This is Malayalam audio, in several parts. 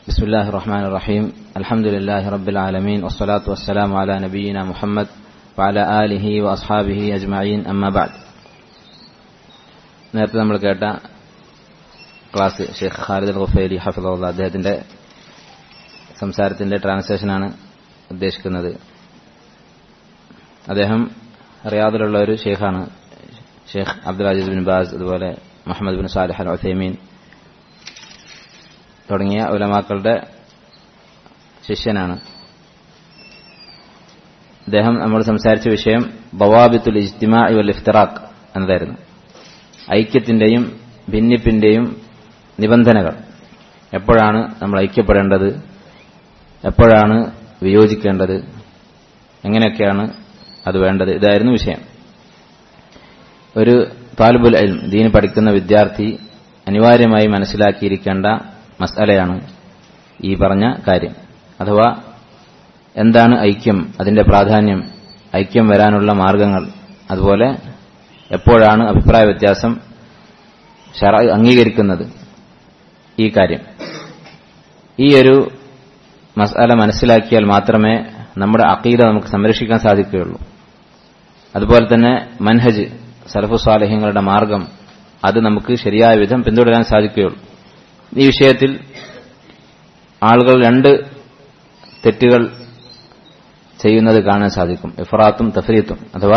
بسم الله الرحمن الرحيم الحمد لله رب العالمين والصلاة والسلام على نبينا محمد وعلى آله وأصحابه أجمعين أما بعد നേരത്തെ നമ്മൾ കേട്ട class Sheikh Khalid Al Ghufaili ഹഫിദുള്ള അദ്ദേഹത്തിന്റെ സംസാരത്തിന്റെ ട്രാൻസ്ലേഷനാണ് ഉദ്ദേശിക്കുന്നത് അദ്ദേഹം റിയാദിലുള്ള ഒരു ഷെയ്ഖാണ് Sheikh Abdul Aziz bin Baz അതുപോലെ Muhammad bin Salih Al Uthaymeen തുടങ്ങിയ ഉലമാക്കളുടെ ശിഷ്യനാണ് അദ്ദേഹം നമ്മൾ സംസാരിച്ച വിഷയം ബവാബിത്തുൽ ഇജ്തിമാ വൽ ഇഫ്തിറാഖ് എന്നതായിരുന്നു ഐക്യത്തിന്റെയും ഭിന്നിപ്പിന്റെയും നിബന്ധനകൾ എപ്പോഴാണ് നമ്മൾ ഐക്യപ്പെടേണ്ടത് എപ്പോഴാണ് വിയോജിക്കേണ്ടത് എങ്ങനെയൊക്കെയാണ് അത് വേണ്ടത് ഇതായിരുന്നു വിഷയം ഒരു താലിബുൽ അൽം ദീന് പഠിക്കുന്ന വിദ്യാർത്ഥി അനിവാര്യമായി മനസ്സിലാക്കിയിരിക്കേണ്ട മസലയാണ് ഈ പറഞ്ഞ കാര്യം അഥവാ എന്താണ് ഐക്യം അതിന്റെ പ്രാധാന്യം ഐക്യം വരാനുള്ള മാർഗങ്ങൾ അതുപോലെ എപ്പോഴാണ് അഭിപ്രായ വ്യത്യാസം ഷറ അംഗീകരിക്കുന്നത് ഈ കാര്യം ഈ ഒരു മസാല മനസ്സിലാക്കിയാൽ മാത്രമേ നമ്മുടെ അക്കീദ നമുക്ക് സംരക്ഷിക്കാൻ സാധിക്കുകയുള്ളൂ അതുപോലെ തന്നെ മൻഹജ് സലഫു സാലഹ്യങ്ങളുടെ മാർഗം അത് നമുക്ക് ശരിയായ വിധം പിന്തുടരാൻ സാധിക്കുകയുള്ളൂ ഈ വിഷയത്തിൽ ആളുകൾ രണ്ട് തെറ്റുകൾ ചെയ്യുന്നത് കാണാൻ സാധിക്കും ഇഫറാത്തും തഫരീത്തും അഥവാ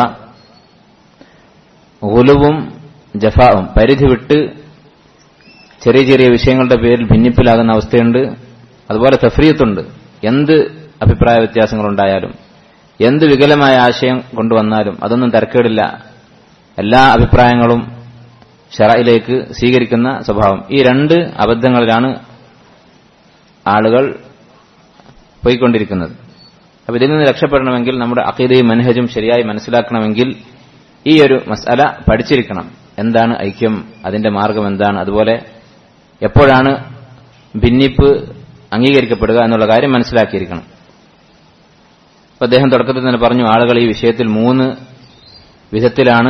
ഗുലുവും ജഫാവും പരിധി വിട്ട് ചെറിയ ചെറിയ വിഷയങ്ങളുടെ പേരിൽ ഭിന്നിപ്പിലാകുന്ന അവസ്ഥയുണ്ട് അതുപോലെ തഫ്രീത്തുണ്ട് എന്ത് അഭിപ്രായ വ്യത്യാസങ്ങളുണ്ടായാലും എന്ത് വികലമായ ആശയം കൊണ്ടുവന്നാലും അതൊന്നും തരക്കേടില്ല എല്ലാ അഭിപ്രായങ്ങളും ഷറയിലേക്ക് സ്വീകരിക്കുന്ന സ്വഭാവം ഈ രണ്ട് അബദ്ധങ്ങളിലാണ് ആളുകൾ പോയിക്കൊണ്ടിരിക്കുന്നത് അപ്പൊ ഇതിൽ നിന്ന് രക്ഷപ്പെടണമെങ്കിൽ നമ്മുടെ അക്കീദയും മനഹജും ശരിയായി മനസ്സിലാക്കണമെങ്കിൽ ഈ ഒരു മസാല പഠിച്ചിരിക്കണം എന്താണ് ഐക്യം അതിന്റെ മാർഗം എന്താണ് അതുപോലെ എപ്പോഴാണ് ഭിന്നിപ്പ് അംഗീകരിക്കപ്പെടുക എന്നുള്ള കാര്യം മനസ്സിലാക്കിയിരിക്കണം അപ്പൊ അദ്ദേഹം തുടക്കത്തിൽ തന്നെ പറഞ്ഞു ആളുകൾ ഈ വിഷയത്തിൽ മൂന്ന് വിധത്തിലാണ്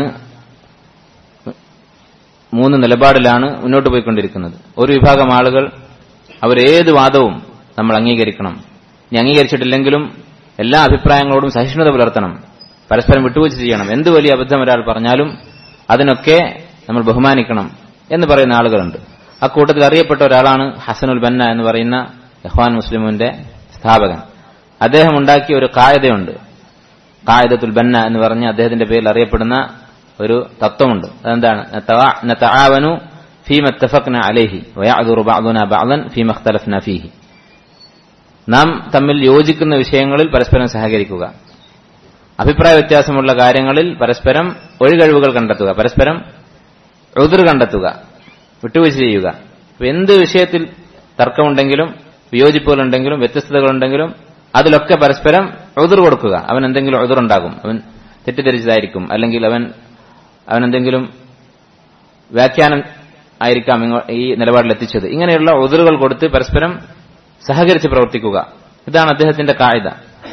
മൂന്ന് നിലപാടിലാണ് മുന്നോട്ട് പോയിക്കൊണ്ടിരിക്കുന്നത് ഒരു വിഭാഗം ആളുകൾ അവരേത് വാദവും നമ്മൾ അംഗീകരിക്കണം ഇനി അംഗീകരിച്ചിട്ടില്ലെങ്കിലും എല്ലാ അഭിപ്രായങ്ങളോടും സഹിഷ്ണുത പുലർത്തണം പരസ്പരം വിട്ടുവീഴ്ച ചെയ്യണം എന്ത് വലിയ അബദ്ധം ഒരാൾ പറഞ്ഞാലും അതിനൊക്കെ നമ്മൾ ബഹുമാനിക്കണം എന്ന് പറയുന്ന ആളുകളുണ്ട് അക്കൂട്ടത്തിൽ അറിയപ്പെട്ട ഒരാളാണ് ഹസനുൽ ബന്ന എന്ന് പറയുന്ന ഇഹ്വാൻ മുസ്ലിമിന്റെ സ്ഥാപകൻ അദ്ദേഹം ഉണ്ടാക്കിയ ഒരു കായതയുണ്ട് കായദത്തുൽ ബന്ന എന്ന് പറഞ്ഞ് അദ്ദേഹത്തിന്റെ പേരിൽ അറിയപ്പെടുന്ന ഒരു തത്വമുണ്ട് അതെന്താണ് നതആവനു ഫീമ ഇത്തഫഖ്ന അലൈഹി വയഅദുറു ബഅദുന ബഅദൻ ഫീമ ഇഖ്തലഫ്ന ഫീഹി നാം തമ്മിൽ യോജിക്കുന്ന വിഷയങ്ങളിൽ പരസ്പരം സഹകരിക്കുക അഭിപ്രായ വ്യത്യാസമുള്ള കാര്യങ്ങളിൽ പരസ്പരം ഒഴികഴിവുകൾ കണ്ടെത്തുക പരസ്പരം ഉതിർ കണ്ടെത്തുക വിട്ടുവീഴ്ച ചെയ്യുക എന്ത് വിഷയത്തിൽ തർക്കമുണ്ടെങ്കിലും വിയോജിപ്പുകളുണ്ടെങ്കിലും വ്യത്യസ്തതകളുണ്ടെങ്കിലും അതിലൊക്കെ പരസ്പരം ഉതിർ കൊടുക്കുക അവൻ എന്തെങ്കിലും ഉതിറുണ്ടാകും അവൻ തെറ്റിദ്ധരിച്ചതായിരിക്കും അല്ലെങ്കിൽ അവൻ അവൻ എന്തെങ്കിലും വ്യാഖ്യാനം ആയിരിക്കാം ഈ നിലപാടിൽ എത്തിച്ചത് ഇങ്ങനെയുള്ള ഉതിറുകൾ കൊടുത്ത് പരസ്പരം സഹകരിച്ച് പ്രവർത്തിക്കുക ഇതാണ് അദ്ദേഹത്തിന്റെ കായിക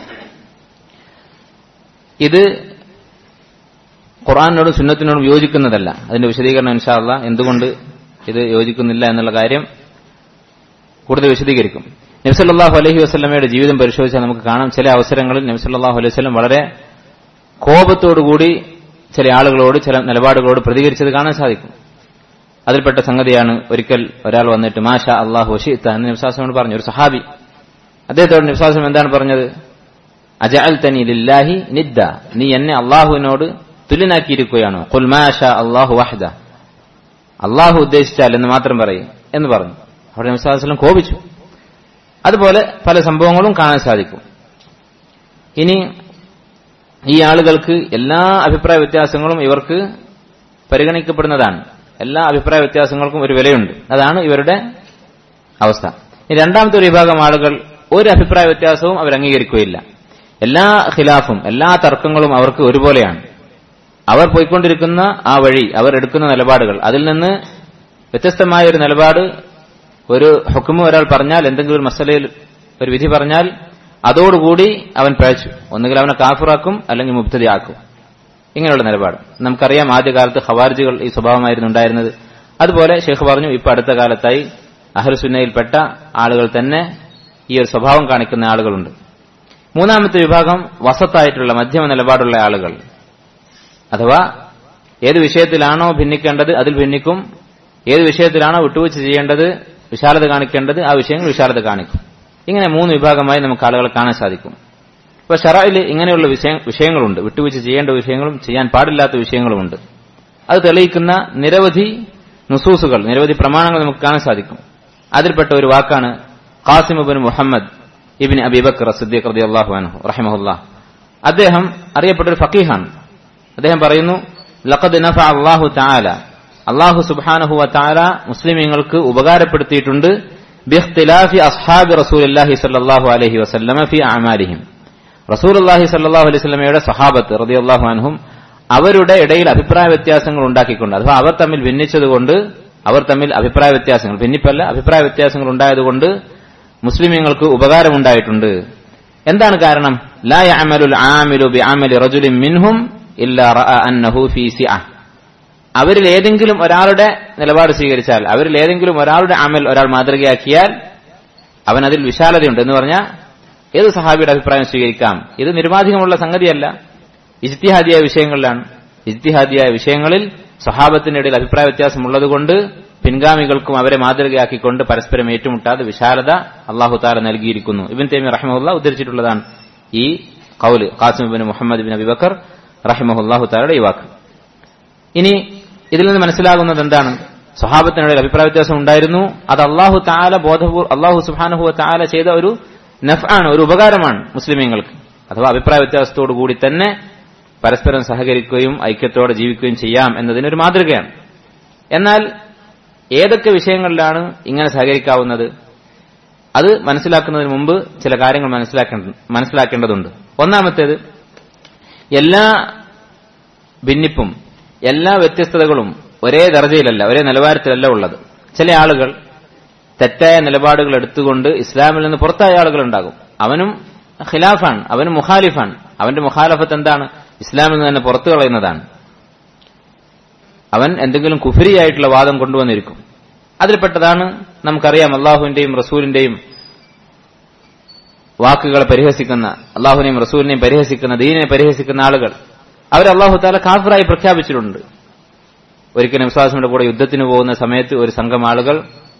ഇത് ഖുറാനോടും സുന്നത്തിനോടും യോജിക്കുന്നതല്ല അതിന്റെ വിശദീകരണം ഇൻഷാല്ല എന്തുകൊണ്ട് ഇത് യോജിക്കുന്നില്ല എന്നുള്ള കാര്യം കൂടുതൽ വിശദീകരിക്കും നബ്സല്ലാഹു അലഹി വസ്ലമയുടെ ജീവിതം പരിശോധിച്ചാൽ നമുക്ക് കാണാം ചില അവസരങ്ങളിൽ നബ്സല്ലാഹു അലൈഹി വസ്ലം വളരെ കോപത്തോടുകൂടി ചില ആളുകളോട് ചില നിലപാടുകളോട് പ്രതികരിച്ചത് കാണാൻ സാധിക്കും അതിൽപ്പെട്ട സംഗതിയാണ് ഒരിക്കൽ ഒരാൾ വന്നിട്ട് മാഷ അള്ളാഹു വഷീത്ത എന്ന് നിബ്സാസനോട് പറഞ്ഞു ഒരു സഹാബി അദ്ദേഹത്തോട് നിബ്സാസം എന്താണ് പറഞ്ഞത് അജഅൽ തനി ലില്ലാഹി നിദ്ദ നീ എന്നെ അള്ളാഹുവിനോട് തുല്യനാക്കിയിരിക്കുകയാണോ കുൽ മാഷ അള്ളാഹു വഹദ അള്ളാഹു ഉദ്ദേശിച്ചാൽ എന്ന് മാത്രം പറയും എന്ന് പറഞ്ഞു അവിടെ നിബ്സാസ്ലം കോപിച്ചു അതുപോലെ പല സംഭവങ്ങളും കാണാൻ സാധിക്കും ഇനി ഈ ആളുകൾക്ക് എല്ലാ അഭിപ്രായ വ്യത്യാസങ്ങളും ഇവർക്ക് പരിഗണിക്കപ്പെടുന്നതാണ് എല്ലാ അഭിപ്രായ വ്യത്യാസങ്ങൾക്കും ഒരു വിലയുണ്ട് അതാണ് ഇവരുടെ അവസ്ഥ ഇനി രണ്ടാമത്തെ ഒരു വിഭാഗം ആളുകൾ ഒരു അഭിപ്രായ വ്യത്യാസവും അവർ അംഗീകരിക്കുകയില്ല എല്ലാ ഖിലാഫും എല്ലാ തർക്കങ്ങളും അവർക്ക് ഒരുപോലെയാണ് അവർ പോയിക്കൊണ്ടിരിക്കുന്ന ആ വഴി അവർ എടുക്കുന്ന നിലപാടുകൾ അതിൽ നിന്ന് വ്യത്യസ്തമായ ഒരു നിലപാട് ഒരു ഹുക്കുമ ഒരാൾ പറഞ്ഞാൽ എന്തെങ്കിലും ഒരു മസലയിൽ ഒരു വിധി പറഞ്ഞാൽ അതോടുകൂടി അവൻ പഴച്ചു ഒന്നുകിൽ അവനെ കാഫിറാക്കും അല്ലെങ്കിൽ മുബ്തദിയാക്കും ഇങ്ങനെയുള്ള നിലപാട് നമുക്കറിയാം ആദ്യകാലത്ത് ഖവാർജികൾ ഈ സ്വഭാവമായിരുന്നു ഉണ്ടായിരുന്നത് അതുപോലെ ഷെയ്ഖ് പറഞ്ഞു ഇപ്പൊ അടുത്ത കാലത്തായി അഹ്ലുസുന്നയിൽപ്പെട്ട ആളുകൾ തന്നെ ഈ ഒരു സ്വഭാവം കാണിക്കുന്ന ആളുകളുണ്ട് മൂന്നാമത്തെ വിഭാഗം വസത്തായിട്ടുള്ള മധ്യമ നിലപാടുള്ള ആളുകൾ അഥവാ ഏത് വിഷയത്തിലാണോ ഭിന്നിക്കേണ്ടത് അതിൽ ഭിന്നിക്കും ഏത് വിഷയത്തിലാണോ വിട്ടുവീഴ്ച ചെയ്യേണ്ടത് വിശാലത കാണിക്കേണ്ടത് ആ വിഷയങ്ങൾ വിശാലത കാണിക്കും ഇങ്ങനെ മൂന്ന് വിഭാഗമായി നമുക്ക് ആളുകളെ കാണാൻ സാധിക്കും ഇപ്പൊ ഷറായിൽ ഇങ്ങനെയുള്ള വിഷയ വിഷയങ്ങളുണ്ട് വിട്ടുവീഴ്ച ചെയ്യേണ്ട വിഷയങ്ങളും ചെയ്യാൻ പാടില്ലാത്ത വിഷയങ്ങളുമുണ്ട് അത് തെളിയിക്കുന്ന നിരവധി നുസൂസുകൾ നിരവധി പ്രമാണങ്ങൾ നമുക്ക് കാണാൻ സാധിക്കും അതിൽപ്പെട്ട ഒരു വാക്കാണ് Qasim ibn Muhammad ibn Abi Bakr Siddiq റതി അള്ളാഹു അനഹു റഹിമഹുല്ല അദ്ദേഹം അറിയപ്പെട്ട ഒരു ഫക്കീഹാണ് അദ്ദേഹം പറയുന്നു ലഖദ് നഫ അള്ളാഹു താല അള്ളാഹു സുബാനഹു താല മുസ്ലിമീങ്ങൾക്ക് ഉപകാരപ്പെടുത്തിയിട്ടുണ്ട് ബിഖ്തിലാഫി അസ്ഹാബി റസൂലി സല്ലാഹു അലഹി വസല്ലമ ഫി അമാലിഹിം റസൂൽ അള്ളാഹി സല്ലാഹു അലൈഹി സ്വലമയുടെ സഹാബത്ത് റതി അള്ളാഹു അനഹും അവരുടെ ഇടയിൽ അഭിപ്രായ വ്യത്യാസങ്ങൾ ഉണ്ടാക്കിക്കൊണ്ട് അഥവാ അവർ തമ്മിൽ ഭിന്നിച്ചതുകൊണ്ട് അവർ തമ്മിൽ അഭിപ്രായ വ്യത്യാസങ്ങൾ ഭിന്നിപ്പല്ല അഭിപ്രായ വ്യത്യാസങ്ങൾ ഉണ്ടായതുകൊണ്ട് മുസ്ലിമീങ്ങൾക്ക് ഉപകാരമുണ്ടായിട്ടുണ്ട് എന്താണ് കാരണം ലാ യഅമലുൽ ആമിലു ബിഅമലി റജുലിൻ മിൻഹും ഇല്ലാ റഅ അന്നഹു ഫീ സിഅ അവരിൽ ഏതെങ്കിലും ഒരാളുടെ നിലപാട് സ്വീകരിച്ചാൽ അവരിൽ ഏതെങ്കിലും ഒരാളുടെ അമൽ ഒരാൾ മാതൃകയാക്കിയാൽ അവൻ അതിൽ വിശാലതയുണ്ട് എന്ന് പറഞ്ഞാൽ ഏത് സഹാബിയുടെ അഭിപ്രായം സ്വീകരിക്കാം ഇത് നിരുപാധികമുള്ള സംഗതിയല്ല ഇജ്തിഹാദിയായ വിഷയങ്ങളിലാണ് ഇജ്തിഹാദിയായ വിഷയങ്ങളിൽ സഹാബത്തിന്റെ ഇടയിൽ അഭിപ്രായ വ്യത്യാസമുള്ളതുകൊണ്ട് പിൻഗാമികൾക്കും അവരെ മാതൃകയാക്കിക്കൊണ്ട് പരസ്പരം ഏറ്റുമുട്ടാതെ വിശാലത അള്ളാഹു താല നൽകിയിരിക്കുന്നു ഇബിൻ തേമി റഹിമഹുല്ല ഉദ്ധരിച്ചിട്ടുള്ളതാണ് ഈ കൗല് Qasim bin Muhammad bin Abi Bakr റഹിമഹുല്ലാഹു താലയുടെ ഈ വാക്ക് ഇനി ഇതിൽ നിന്ന് മനസ്സിലാകുന്നത് എന്താണ് സ്വഹാബത്തിനിടയിൽ അഭിപ്രായ വ്യത്യാസം ഉണ്ടായിരുന്നു അത് അള്ളാഹു താല ബോധപൂർ അള്ളാഹു സുബാനുഹു താല ചെയ്ത ഒരു നഫാണ് ഒരു ഉപകാരമാണ് മുസ്ലിമീങ്ങൾക്ക് അഥവാ അഭിപ്രായ വ്യത്യാസത്തോടു കൂടി തന്നെ പരസ്പരം സഹകരിക്കുകയും ഐക്യത്തോടെ ജീവിക്കുകയും ചെയ്യാം എന്നതിനൊരു മാതൃകയാണ് എന്നാൽ ഏതൊക്കെ വിഷയങ്ങളിലാണ് ഇങ്ങനെ സഹകരിക്കാവുന്നത് അത് മനസ്സിലാക്കുന്നതിന് മുമ്പ് ചില കാര്യങ്ങൾ മനസ്സിലാക്കേണ്ട മനസ്സിലാക്കേണ്ടതുണ്ട് ഒന്നാമത്തേത് എല്ലാ ഭിന്നിപ്പും എല്ലാ വ്യത്യസ്തതകളും ഒരേ ദർജയിലല്ല ഒരേ നിലവാരത്തിലല്ല ഉള്ളത് ചില ആളുകൾ തെറ്റായ നിലപാടുകൾ എടുത്തുകൊണ്ട് ഇസ്ലാമിൽ നിന്ന് പുറത്തായ ആളുകൾ ഉണ്ടാകും അവനും ഖിലാഫാണ് അവനും മുഖാലിഫാണ് അവന്റെ മുഖാലഫത്ത് എന്താണ് ഇസ്ലാമിൽ നിന്ന് തന്നെ പുറത്തു കളയുന്നതാണ് അവൻ എന്തെങ്കിലും കുഫരിയായിട്ടുള്ള വാദം കൊണ്ടുവന്നിരിക്കും അതിൽപ്പെട്ടതാണ് നമുക്കറിയാം അള്ളാഹുവിന്റെയും റസൂലിന്റെയും വാക്കുകളെ പരിഹസിക്കുന്ന അള്ളാഹുവിനെയും റസൂലിനെയും പരിഹസിക്കുന്ന ദീനിനെ പരിഹസിക്കുന്ന ആളുകൾ അവർ അള്ളാഹു താല കാഫിറായി പ്രഖ്യാപിച്ചിട്ടുണ്ട് ഒരിക്കലും വിശ്വാസങ്ങളുടെ കൂടെ യുദ്ധത്തിന് പോകുന്ന സമയത്ത് ഒരു സംഘം ആളുകൾ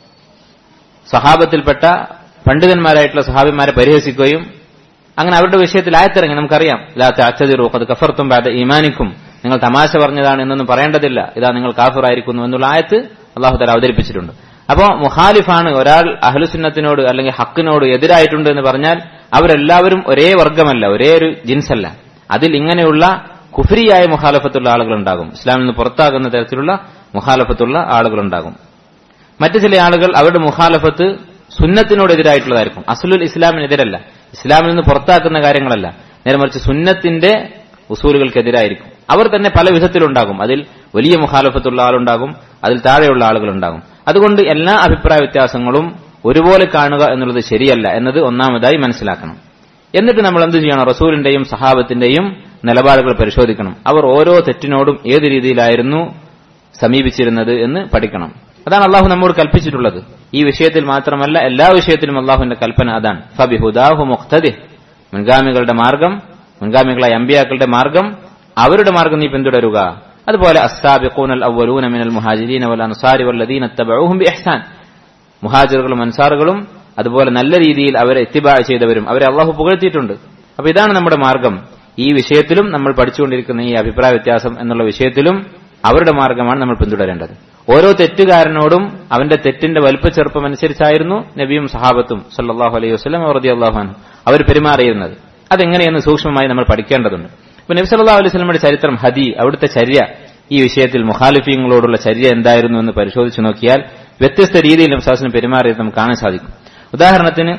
സഹാബത്തിൽപ്പെട്ട പണ്ഡിതന്മാരായിട്ടുള്ള സഹാബിമാരെ പരിഹസിക്കുകയും അങ്ങനെ അവരുടെ വിഷയത്തിൽ ആയത്തിറങ്ങി നമുക്കറിയാം ലാത്ത അച്ചതിറു അത് കഫർത്തും ബാധ ഈമാനിക്കും നിങ്ങൾ തമാശ പറഞ്ഞതാണ് എന്നൊന്നും പറയേണ്ടതില്ല ഇതാ നിങ്ങൾ കാഫിറായിരിക്കുന്നു എന്നുള്ള ആയത്ത് അള്ളാഹു താല അവതരിപ്പിച്ചിട്ടുണ്ട് അപ്പോ മുഖാലിഫാണ് ഒരാൾ അഹ്ലുസുന്നത്തിനോട് അല്ലെങ്കിൽ ഹക്കിനോട് എതിരായിട്ടുണ്ട് എന്ന് പറഞ്ഞാൽ അവരെല്ലാവരും ഒരേ വർഗമല്ല ഒരേ ഒരു ജിൻസല്ല അതിൽ ഇങ്ങനെയുള്ള കുഫരിയായ മുഖാലഫത്തുള്ള ആളുകളുണ്ടാകും ഇസ്ലാമിൽ നിന്ന് പുറത്താകുന്ന തരത്തിലുള്ള മുഖാലഫത്തുള്ള ആളുകളുണ്ടാകും മറ്റു ചില ആളുകൾ അവരുടെ മുഖാലഫത്ത് സുന്നത്തിനോട് എതിരായിട്ടുള്ളതായിരിക്കും അസുലുൽ ഇസ്ലാമിനെതിരല്ല ഇസ്ലാമിൽ നിന്ന് പുറത്താക്കുന്ന കാര്യങ്ങളല്ല നേരെ മറിച്ച് സുന്നത്തിന്റെ ഉസൂലുകൾക്കെതിരായിരിക്കും അവർ തന്നെ പല വിധത്തിലുണ്ടാകും അതിൽ വലിയ മുഖാലഫത്തുള്ള ആളുണ്ടാകും അതിൽ താഴെയുള്ള ആളുകളുണ്ടാകും അതുകൊണ്ട് എല്ലാ അഭിപ്രായ വ്യത്യാസങ്ങളും ഒരുപോലെ കാണുക എന്നുള്ളത് ശരിയല്ല എന്നത് ഒന്നാമതായി മനസ്സിലാക്കണം എന്നിട്ട് നമ്മൾ എന്ത് ചെയ്യണം റസൂലിന്റെയും സഹാബത്തിന്റെയും നിലപാടുകൾ പരിശോധിക്കണം അവർ ഓരോ തെറ്റിനോടും ഏത് രീതിയിലായിരുന്നു സമീപിച്ചിരുന്നത് എന്ന് പഠിക്കണം അതാണ് അള്ളാഹു നമ്മോട് കൽപ്പിച്ചിട്ടുള്ളത് ഈ വിഷയത്തിൽ മാത്രമല്ല എല്ലാ വിഷയത്തിലും അള്ളാഹുവിന്റെ കൽപ്പന അതാണ് ഫബിഹുദാഹു മുഖ്തദി മുൻഗാമികളുടെ മാർഗം മുൻഗാമികളായ അമ്പിയാക്കളുടെ മാർഗം അവരുടെ മാർഗം നീ പിന്തുടരുക അതുപോലെ അസ്സാബിഖൂനൽ അവലൂന മിനൽ മുഹാജിരീന വൽ അൻസാരി വല്ലദീന തബഊഹും ബിഇഹ്സാൻ മുഹാജിറുകളും അൻസാറുകളും അതുപോലെ നല്ല രീതിയിൽ അവരെ എത്തിബാ ചെയ്തവരും അവരെ അള്ളാഹു പുകഴ്ത്തിയിട്ടുണ്ട് അപ്പൊ ഇതാണ് നമ്മുടെ മാർഗം ഈ വിഷയത്തിലും നമ്മൾ പഠിച്ചുകൊണ്ടിരിക്കുന്ന ഈ അഭിപ്രായ വ്യത്യാസം എന്നുള്ള വിഷയത്തിലും അവരുടെ മാർഗമാണ് നമ്മൾ പിന്തുടരേണ്ടത് ഓരോ തെറ്റുകാരനോടും അവന്റെ തെറ്റിന്റെ വലുപ്പ ചെറുപ്പം അനുസരിച്ചായിരുന്നു നബിയും സഹാബത്തും സല്ലാഹു അലൈഹി വസ്ലം റതി അള്ളാഹുഹാൻ അവർ പെരുമാറിയിരുന്നത് അതെങ്ങനെയെന്ന് സൂക്ഷ്മമായി നമ്മൾ പഠിക്കേണ്ടതുണ്ട് ഇപ്പൊ നബി സല്ലാ അലൈഹി സ്വലമയുടെ ചരിത്രം ഹദി അവിടുത്തെ ചര്യ ഈ വിഷയത്തിൽ മുഖാലിഫീങ്ങളോടുള്ള ചര്യ എന്തായിരുന്നു എന്ന് പരിശോധിച്ചു നോക്കിയാൽ വ്യത്യസ്ത രീതിയിൽ നബ്സാസിന് പെരുമാറിയത് നമുക്ക് കാണാൻ സാധിക്കും ഉദാഹരണത്തിന്